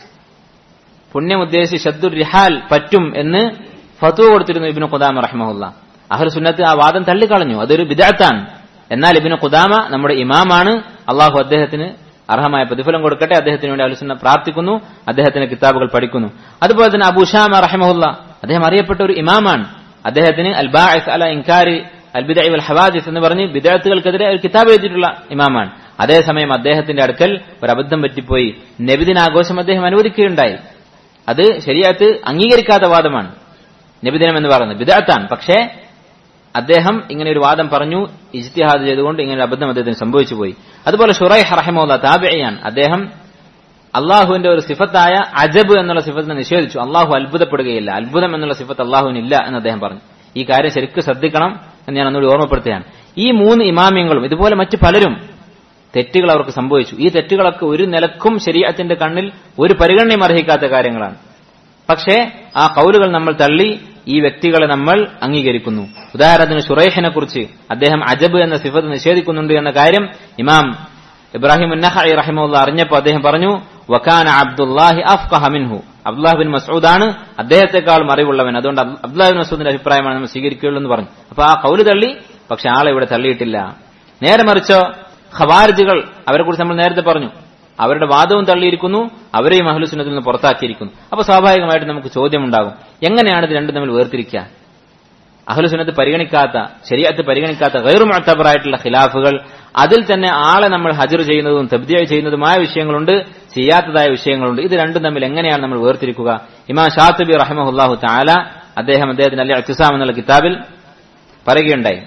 പുണ്യം ഉദ്ദേശിച്ച് ഷദ്ദുർ റിഹാൽ പറ്റും എന്ന് ഫത്വ കൊടുത്തിരുന്നു ഇബിന് ഖുദാമ റഹ്മുല്ല അഹർ സുന്നത്ത് ആ വാദം തള്ളിക്കളഞ്ഞു അതൊരു വിദഗ്ധാണ് എന്നാൽ ഇബിന് ഖുദാമ നമ്മുടെ ഇമാമാണ് അള്ളാഹു അദ്ദേഹത്തിന് അർഹമായ പ്രതിഫലം കൊടുക്കട്ടെ അദ്ദേഹത്തിന് വേണ്ടി അലുസുന്ന പ്രാർത്ഥിക്കുന്നു അദ്ദേഹത്തിന് കിതാബുകൾ പഠിക്കുന്നു അതുപോലെ തന്നെ അബുഷാമ റഹമുല്ല അദ്ദേഹം അറിയപ്പെട്ട ഒരു ഇമാമാണ് അദ്ദേഹത്തിന് അൽ ബാഇസ് അല ഇൻകാരി അൽ ബിദഇ വൽ ഹവാദിസ് എന്ന് പറഞ്ഞ് ബിദഅത്തുകൾക്കെതിരെ ഒരു കിതാബ് എഴുതിയിട്ടുള്ള ഇമാമാണ് അതേസമയം അദ്ദേഹത്തിന്റെ അടുക്കൽ ഒരു അബദ്ധം പറ്റിപ്പോയി നബിദിനാഘോഷം അദ്ദേഹം അനുവദിക്കുകയുണ്ടായി അത് ശരിയാത്ത് അംഗീകരിക്കാത്ത വാദമാണ് നബിദിനം എന്ന് പറയുന്നത് ബിദഅത്താണ് പക്ഷേ അദ്ദേഹം ഇങ്ങനെ ഒരു വാദം പറഞ്ഞു ഇജ്തിഹാദ് ചെയ്തുകൊണ്ട് ഇങ്ങനെ ഒരു അബദ്ധം അദ്ദേഹത്തിന് സംഭവിച്ചു പോയി അതുപോലെ ഷുറൈ ഹറഹമുല്ല താബിയാണ് അദ്ദേഹം അള്ളാഹുവിന്റെ ഒരു സിഫത്തായ അജബ് എന്നുള്ള സിഫത്തിനെ നിഷേധിച്ചു അള്ളാഹു അത്ഭുതപ്പെടുകയില്ല അത്ഭുതം എന്നുള്ള സിഫത്ത് അള്ളാഹുവിനില്ല എന്ന് അദ്ദേഹം പറഞ്ഞു ഈ കാര്യം ശരിക്കും ശ്രദ്ധിക്കണം എന്ന് ഞാൻ ഒന്നുകൂടി ഓർമ്മപ്പെടുത്തുകയാണ് ഈ മൂന്ന് ഇമാമ്യങ്ങളും ഇതുപോലെ മറ്റു പലരും തെറ്റുകൾ അവർക്ക് സംഭവിച്ചു ഈ തെറ്റുകളൊക്കെ ഒരു നിലക്കും ശരീരത്തിന്റെ കണ്ണിൽ ഒരു പരിഗണനയും അർഹിക്കാത്ത കാര്യങ്ങളാണ് പക്ഷേ ആ കൗലുകൾ നമ്മൾ തള്ളി ഈ വ്യക്തികളെ നമ്മൾ അംഗീകരിക്കുന്നു ഉദാഹരണത്തിന് ഷുറൈഹിനെ കുറിച്ച് അദ്ദേഹം അജബ് എന്ന സിഫത്ത് നിഷേധിക്കുന്നുണ്ട് എന്ന കാര്യം ഇമാം ഇബ്രാഹിം ഉന്നഹി റഹിമുള്ള അറിഞ്ഞപ്പോൾ അദ്ദേഹം പറഞ്ഞു വക്കാന അബ്ദുല്ലാഹി അഫ്ഖഹ മിൻഹു അബ്ദുല്ലാഹ് ബിൻ മസൂദാണ് അദ്ദേഹത്തെക്കാളും അറിവുള്ളവൻ അതുകൊണ്ട് അബ്ദുല്ലാഹ് ബിൻ മസൂദിന്റെ അഭിപ്രായമാണ് നമ്മൾ സ്വീകരിക്കുകയുള്ളൂ എന്ന് പറഞ്ഞു അപ്പൊ ആ കൗല് തള്ളി പക്ഷെ ആളെ ഇവിടെ തള്ളിയിട്ടില്ല നേരെ മറിച്ചോ ഖവാരിജുകൾ അവരെ കുറിച്ച് നമ്മൾ നേരത്തെ പറഞ്ഞു അവരുടെ വാദവും തള്ളിയിരിക്കുന്നു അവരെയും അഹ്ലുസുന്നത്തിൽ നിന്ന് പുറത്താക്കിയിരിക്കുന്നു അപ്പൊ സ്വാഭാവികമായിട്ട് നമുക്ക് ചോദ്യമുണ്ടാകും എങ്ങനെയാണ് ഇത് രണ്ടും തമ്മിൽ വേർതിരിക്കുക അഹ്ലുസുന്നത്ത് പരിഗണിക്കാത്ത ശരിയത്ത് പരിഗണിക്കാത്ത ഗൈറു മുഅത്തബറായിട്ടുള്ള ഖിലാഫുകൾ അതിൽ തന്നെ ആളെ നമ്മൾ ഹജർ ചെയ്യുന്നതും തബ്ദിയ ചെയ്യുന്നതുമായ വിഷയങ്ങളുണ്ട് ചെയ്യാത്തതായ വിഷയങ്ങളുണ്ട് ഇത് രണ്ടും തമ്മിൽ എങ്ങനെയാണ് നമ്മൾ വേർതിരിക്കുക ഇമാം ഷാത്തുബി റഹിമഹുല്ലാഹു താല അദ്ദേഹം അദ്ദേഹത്തിന്റെ അല്ലെ അച്യുസാം എന്നുള്ള കിതാബിൽ പറയുകയുണ്ടായി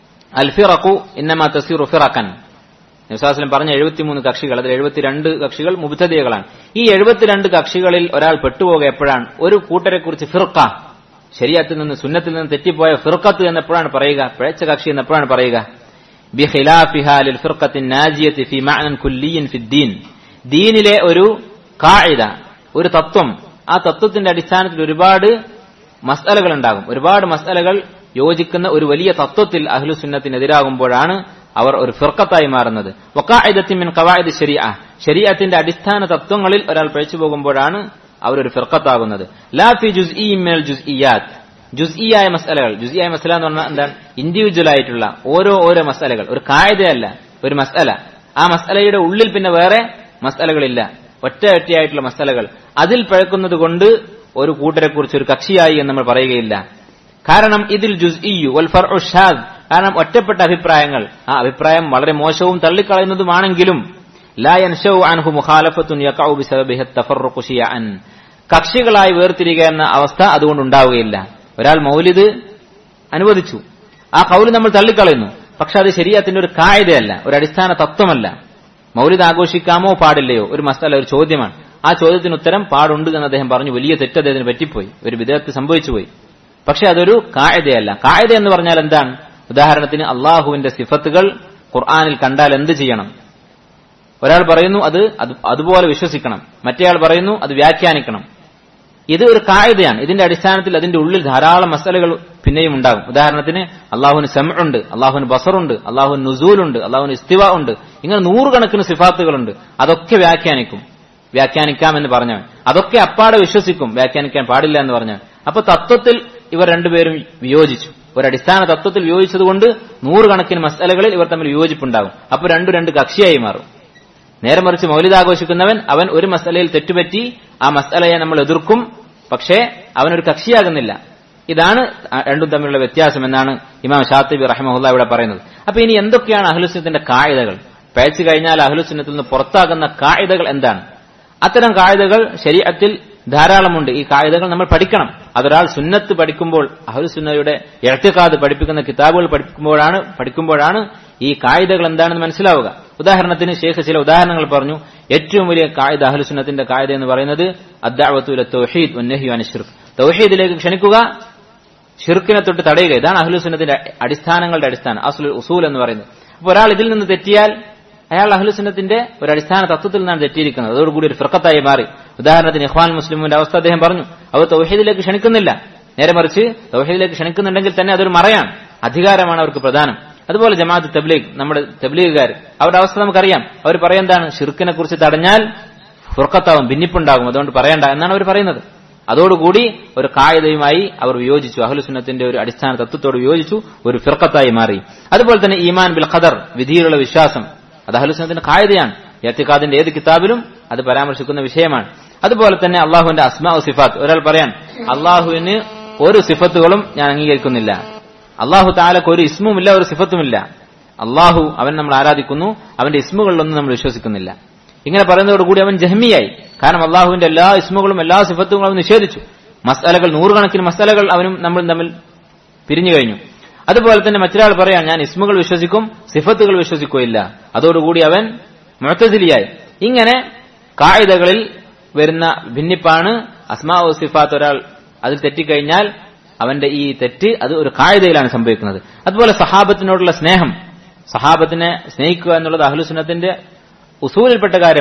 അൽഫിറഖു ഇന്നമാ തസീറു ഫിറഖൻ നിസാസ്ലം പറഞ്ഞ എഴുപത്തിമൂന്ന് കക്ഷികൾ അതിൽ എഴുപത്തിരണ്ട് കക്ഷികൾ മുബ്തദികളാണ് ഈ എഴുപത്തിരണ്ട് കക്ഷികളിൽ ഒരാൾ പെട്ടുപോകുക എപ്പോഴാണ് ഒരു കൂട്ടരെ കുറിച്ച് ഫിർക്ക ശരിയത്തിൽ നിന്ന് സുന്നത്തിൽ നിന്ന് തെറ്റിപ്പോയ ഫിർക്കത്ത് എന്ന് എപ്പോഴാണ് പറയുക പിഴച്ച കക്ഷി എന്ന് എപ്പോഴാണ് പറയുക ബിഖിലാഫിഹാ ലിൽ ഫിർഖത്തിൻ നാജിയത്തി ഫി മഅനൻ കുല്ലിയിൻ ഫിദ്ദീൻ ദീനിലെ ഒരു കായിക ഒരു തത്വം ആ തത്വത്തിന്റെ അടിസ്ഥാനത്തിൽ ഒരുപാട് മസ്അലകൾ ഉണ്ടാകും ഒരുപാട് മസ്അലകൾ യോജിക്കുന്ന ഒരു വലിയ തത്വത്തിൽ അഹ്ലുസുന്നത്തിനെതിരാകുമ്പോഴാണ് അവർ ഒരു ഫിർക്കത്തായി മാറുന്നത് വക്കായിദത്തിൻ കവായത് ശരിയ ശരീഅത്തിന്റെ അടിസ്ഥാന തത്വങ്ങളിൽ ഒരാൾ പഴിച്ചു പോകുമ്പോഴാണ് അവർ ഒരു ഫിർക്കത്താകുന്നത് ലാ ഫി ജുസ് ജുസ്ഇയാത്ത് ജുസ്ഇയായ മസലകൾ ജുസ്ഇയായ മസല എന്ന് പറഞ്ഞാൽ എന്താണ് ഇൻഡിവിജ്വൽ ആയിട്ടുള്ള ഓരോ ഓരോ മസലകൾ ഒരു കായതയല്ല ഒരു മസല ആ മസലയുടെ ഉള്ളിൽ പിന്നെ വേറെ മസലകളില്ല ഒറ്റ ഒറ്റയായിട്ടുള്ള മസലകൾ അതിൽ പഴക്കുന്നത് കൊണ്ട് ഒരു കൂട്ടരെ കുറിച്ച് ഒരു കക്ഷിയായി എന്ന് നമ്മൾ പറയുകയില്ല കാരണം ഇതിൽ ജുസ്ഇയു വൽ ഫർഉ ഷാദ് കാരണം ഒറ്റപ്പെട്ട അഭിപ്രായങ്ങൾ ആ അഭിപ്രായം വളരെ മോശവും തള്ളിക്കളയുന്നതുമാണെങ്കിലും ലാ യൻഷൗ അൻഹു മുഖാലഫത്തുൻ യഖഉ ബിസബബിഹി തഫറഖു ശിയഅൻ കക്ഷികളായി വേർതിരിക എന്ന അവസ്ഥ അതുകൊണ്ട് ഉണ്ടാവുകയില്ല ഒരാൾ മൗലിദ് അനുവദിച്ചു ആ കൗല് നമ്മൾ തള്ളിക്കളയുന്നു പക്ഷെ അത് ശരീരത്തിന്റെ ഒരു കായതയല്ല ഒരു അടിസ്ഥാന തത്വമല്ല മൗലിദ് ആഘോഷിക്കാമോ പാടില്ലയോ ഒരു മസാല ഒരു ചോദ്യമാണ് ആ ചോദ്യത്തിന് ഉത്തരം പാടുണ്ട് എന്ന് അദ്ദേഹം പറഞ്ഞു വലിയ തെറ്റ് അദ്ദേഹത്തിന് പറ്റിപ്പോയി ഒരു വിധേയത്ത് സംഭവിച്ചുപോയി പക്ഷെ അതൊരു കായതയല്ല കായത എന്ന് പറഞ്ഞാൽ എന്താണ് ഉദാഹരണത്തിന് അള്ളാഹുവിന്റെ സിഫത്തുകൾ ഖുർആാനിൽ കണ്ടാൽ എന്ത് ചെയ്യണം ഒരാൾ പറയുന്നു അത് അതുപോലെ വിശ്വസിക്കണം മറ്റേയാൾ പറയുന്നു അത് വ്യാഖ്യാനിക്കണം ഇത് ഒരു കായതയാണ് ഇതിന്റെ അടിസ്ഥാനത്തിൽ അതിന്റെ ഉള്ളിൽ ധാരാളം മസലകൾ പിന്നെയും ഉണ്ടാകും ഉദാഹരണത്തിന് അള്ളാഹുന് സെമുണ്ട് അള്ളാഹുന് ബസറുണ്ട് അള്ളാഹുന് നുസൂലുണ്ട് അള്ളാഹുന് ഇസ്തിവ ഉണ്ട് ഇങ്ങനെ നൂറുകണക്കിന് സിഫാത്തുകളുണ്ട് അതൊക്കെ വ്യാഖ്യാനിക്കും വ്യാഖ്യാനിക്കാമെന്ന് പറഞ്ഞവൻ അതൊക്കെ അപ്പാടെ വിശ്വസിക്കും വ്യാഖ്യാനിക്കാൻ പാടില്ല എന്ന് പറഞ്ഞവൻ അപ്പൊ തത്വത്തിൽ ഇവർ രണ്ടുപേരും വിയോജിച്ചു ഒരു അടിസ്ഥാന തത്വത്തിൽ വിയോജിച്ചതുകൊണ്ട് നൂറുകണക്കിന് മസലകളിൽ ഇവർ തമ്മിൽ വിയോജിപ്പുണ്ടാകും അപ്പൊ രണ്ടു രണ്ട് കക്ഷിയായി മാറും നേരെ മറിച്ച് മൗലിദാഘോഷിക്കുന്നവൻ അവൻ ഒരു മസലയിൽ തെറ്റുപറ്റി ആ മസലയെ നമ്മൾ എതിർക്കും പക്ഷേ അവനൊരു കക്ഷിയാകുന്നില്ല ഇതാണ് രണ്ടും തമ്മിലുള്ള വ്യത്യാസം എന്നാണ് ഇമാം ഷാത്തിബി റഹ്മുല്ല ഇവിടെ പറയുന്നത് അപ്പൊ ഇനി എന്തൊക്കെയാണ് അഹ്ലുസുന്നത്തിന്റെ കായികകൾ പയച്ചു കഴിഞ്ഞാൽ അഹ്ലുസുന്നത്തിൽ നിന്ന് പുറത്താകുന്ന കായികകൾ എന്താണ് അത്തരം കായികകൾ ശരീരത്തിൽ ധാരാളമുണ്ട് ഈ കായികകൾ നമ്മൾ പഠിക്കണം അതൊരാൾ സുന്നത്ത് പഠിക്കുമ്പോൾ അഹുസുന്നയുടെ ഇഴത്തിക്കാത് പഠിപ്പിക്കുന്ന കിതാബുകൾ പഠിക്കുമ്പോഴാണ് പഠിക്കുമ്പോഴാണ് ഈ കായികകൾ എന്താണെന്ന് മനസ്സിലാവുക ഉദാഹരണത്തിന് ശേഖ ചില ഉദാഹരണങ്ങൾ പറഞ്ഞു ഏറ്റവും വലിയ കായിക അഹ്ലുസുന്നത്തിന്റെ കായിക എന്ന് പറയുന്നത് അദ്ദാവത്തുല തൗഹീദ് ഉന്നഹി അനിഷിർക്ക് തൗഹീദിലേക്ക് ക്ഷണിക്കുക ഷിർക്കിനെ തൊട്ട് തടയുക ഇതാണ് അഹ്ലുസുന്നത്തിന്റെ അടിസ്ഥാനങ്ങളുടെ അടിസ്ഥാനം അസുൽ ഉസൂൽ എന്ന് പറയുന്നത് അപ്പോൾ ഒരാൾ ഇതിൽ നിന്ന് തെറ്റിയാൽ അയാൾ അഹ്ലുസുന്നത്തിന്റെ ഒരു അടിസ്ഥാന തത്വത്തിൽ നിന്നാണ് തെറ്റിയിരിക്കുന്നത് അതോടുകൂടി ഒരു ഫിർക്കത്തായി മാറി ഉദാഹരണത്തിന് ഇഖ്വാൻ മുസ്ലിമിന്റെ അവസ്ഥ അദ്ദേഹം പറഞ്ഞു അവർ തൗഹീദിലേക്ക് ക്ഷണിക്കുന്നില്ല നേരെ മറിച്ച് തൗഹീദിലേക്ക് ക്ഷണിക്കുന്നുണ്ടെങ്കിൽ തന്നെ അതൊരു മറയാണ് അധികാരമാണ് അവർക്ക് പ്രധാനം അതുപോലെ ജമാഅത്ത് തബ്ലീഗ് നമ്മുടെ തബ്ലീഗുകാർ അവരുടെ അവസ്ഥ നമുക്കറിയാം അവർ പറയുന്നതാണ് ഷിർക്കിനെ കുറിച്ച് തടഞ്ഞാൽ ഫുർക്കത്താവും ഭിന്നിപ്പുണ്ടാകും അതുകൊണ്ട് പറയണ്ട എന്നാണ് അവർ പറയുന്നത് അതോടുകൂടി ഒരു കായികയുമായി അവർ വിയോജിച്ചു അഹ്ലുസുന്നത്തിന്റെ ഒരു അടിസ്ഥാന തത്വത്തോട് വിയോജിച്ചു ഒരു ഫിർക്കത്തായി മാറി അതുപോലെ തന്നെ ഈമാൻ ബിൽ ഖദർ വിധിയിലുള്ള വിശ്വാസം അത് അഹ്ലുസുന്നത്തിന്റെ കായികയാണ് എത്തിക്കാദിന്റെ ഏത് കിതാബിലും അത് പരാമർശിക്കുന്ന വിഷയമാണ് അതുപോലെ തന്നെ അള്ളാഹുവിന്റെ അസ്മാ സിഫാത്ത് ഒരാൾ പറയാൻ അള്ളാഹുവിന് ഒരു സിഫത്തുകളും ഞാൻ അംഗീകരിക്കുന്നില്ല അള്ളാഹു താലക്ക് ഒരു ഇസ്മുമില്ല ഒരു സിഫത്തുമില്ല അള്ളാഹു അവൻ നമ്മൾ ആരാധിക്കുന്നു അവന്റെ ഇസ്മുകളിലൊന്നും നമ്മൾ വിശ്വസിക്കുന്നില്ല ഇങ്ങനെ പറയുന്നതോടുകൂടി അവൻ ജഹ്മിയായി കാരണം അള്ളാഹുവിന്റെ എല്ലാ ഇസ്മുകളും എല്ലാ സിഫത്തുകളും അവൻ നിഷേധിച്ചു മസാലകൾ നൂറുകണക്കിന് മസാലകൾ അവനും നമ്മൾ തമ്മിൽ പിരിഞ്ഞു കഴിഞ്ഞു അതുപോലെ തന്നെ മറ്റൊരാൾ പറയാൻ ഞാൻ ഇസ്മുകൾ വിശ്വസിക്കും സിഫത്തുകൾ വിശ്വസിക്കുകയില്ല അതോടുകൂടി അവൻ മുഴത്തസിലിയായി ഇങ്ങനെ കായികകളിൽ വരുന്ന ഭിന്നിപ്പാണ് അസ്മാ സിഫാത്ത് ഒരാൾ അതിൽ തെറ്റിക്കഴിഞ്ഞാൽ അവന്റെ ഈ തെറ്റ് അത് ഒരു കായികയിലാണ് സംഭവിക്കുന്നത് അതുപോലെ സഹാബത്തിനോടുള്ള സ്നേഹം സഹാബത്തിനെ സ്നേഹിക്കുക എന്നുള്ളത് അഹ്ലുസുന്നത്തിന്റെ ഉസൂലിൽപ്പെട്ട കാര്യമാണ്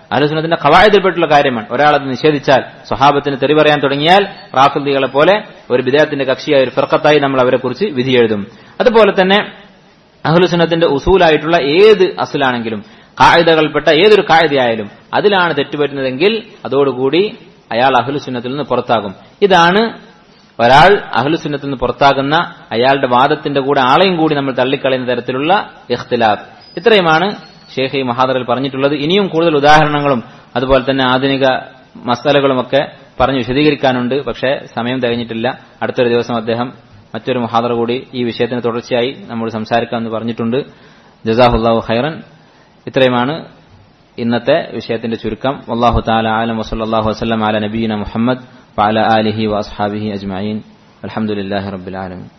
അഹ്ലുസുന്നത്തിന്റെ ഖവായതിൽപ്പെട്ടുള്ള കാര്യമാണ് ഒരാൾ അത് നിഷേധിച്ചാൽ സ്വഹാബത്തിന് തെറി പറയാൻ തുടങ്ങിയാൽ റാഫിദികളെ പോലെ ഒരു വിദേഹത്തിന്റെ കക്ഷിയായ ഒരു ഫിർക്കത്തായി നമ്മൾ അവരെ കുറിച്ച് വിധി എഴുതും അതുപോലെ തന്നെ അഹ്ലുസുന്നത്തിന്റെ ഉസൂലായിട്ടുള്ള ഏത് അസുലാണെങ്കിലും കായികകൾപ്പെട്ട ഏതൊരു കായികയായാലും അതിലാണ് തെറ്റുപറ്റുന്നതെങ്കിൽ അതോടുകൂടി അയാൾ അഹ്ലുസുന്നത്തിൽ നിന്ന് പുറത്താകും ഇതാണ് ഒരാൾ അഹ്ലുസുന്നത്തിൽ നിന്ന് പുറത്താകുന്ന അയാളുടെ വാദത്തിന്റെ കൂടെ ആളെയും കൂടി നമ്മൾ തള്ളിക്കളയുന്ന തരത്തിലുള്ള ഇഖ്തിലാഫ് ഇത്രയുമാണ് ഷേഖ് ഈ മഹാദറിൽ പറഞ്ഞിട്ടുള്ളത് ഇനിയും കൂടുതൽ ഉദാഹരണങ്ങളും അതുപോലെ തന്നെ ആധുനിക മസാലകളുമൊക്കെ പറഞ്ഞ് വിശദീകരിക്കാനുണ്ട് പക്ഷേ സമയം തികഞ്ഞിട്ടില്ല അടുത്തൊരു ദിവസം അദ്ദേഹം മറ്റൊരു മഹാദർ കൂടി ഈ വിഷയത്തിന് തുടർച്ചയായി നമ്മൾ സംസാരിക്കാമെന്ന് പറഞ്ഞിട്ടുണ്ട് ജസാഹുല്ലാഹു ഖൈറൻ ഇത്രയുമാണ് ഇന്നത്തെ വിഷയത്തിന്റെ ചുരുക്കം വല്ലാഹു താല ആലം വസല്ലാഹു വസ്ലം അല നബീന മുഹമ്മദ് وعلى آله وأصحابه أجمعين الحمد لله رب العالمين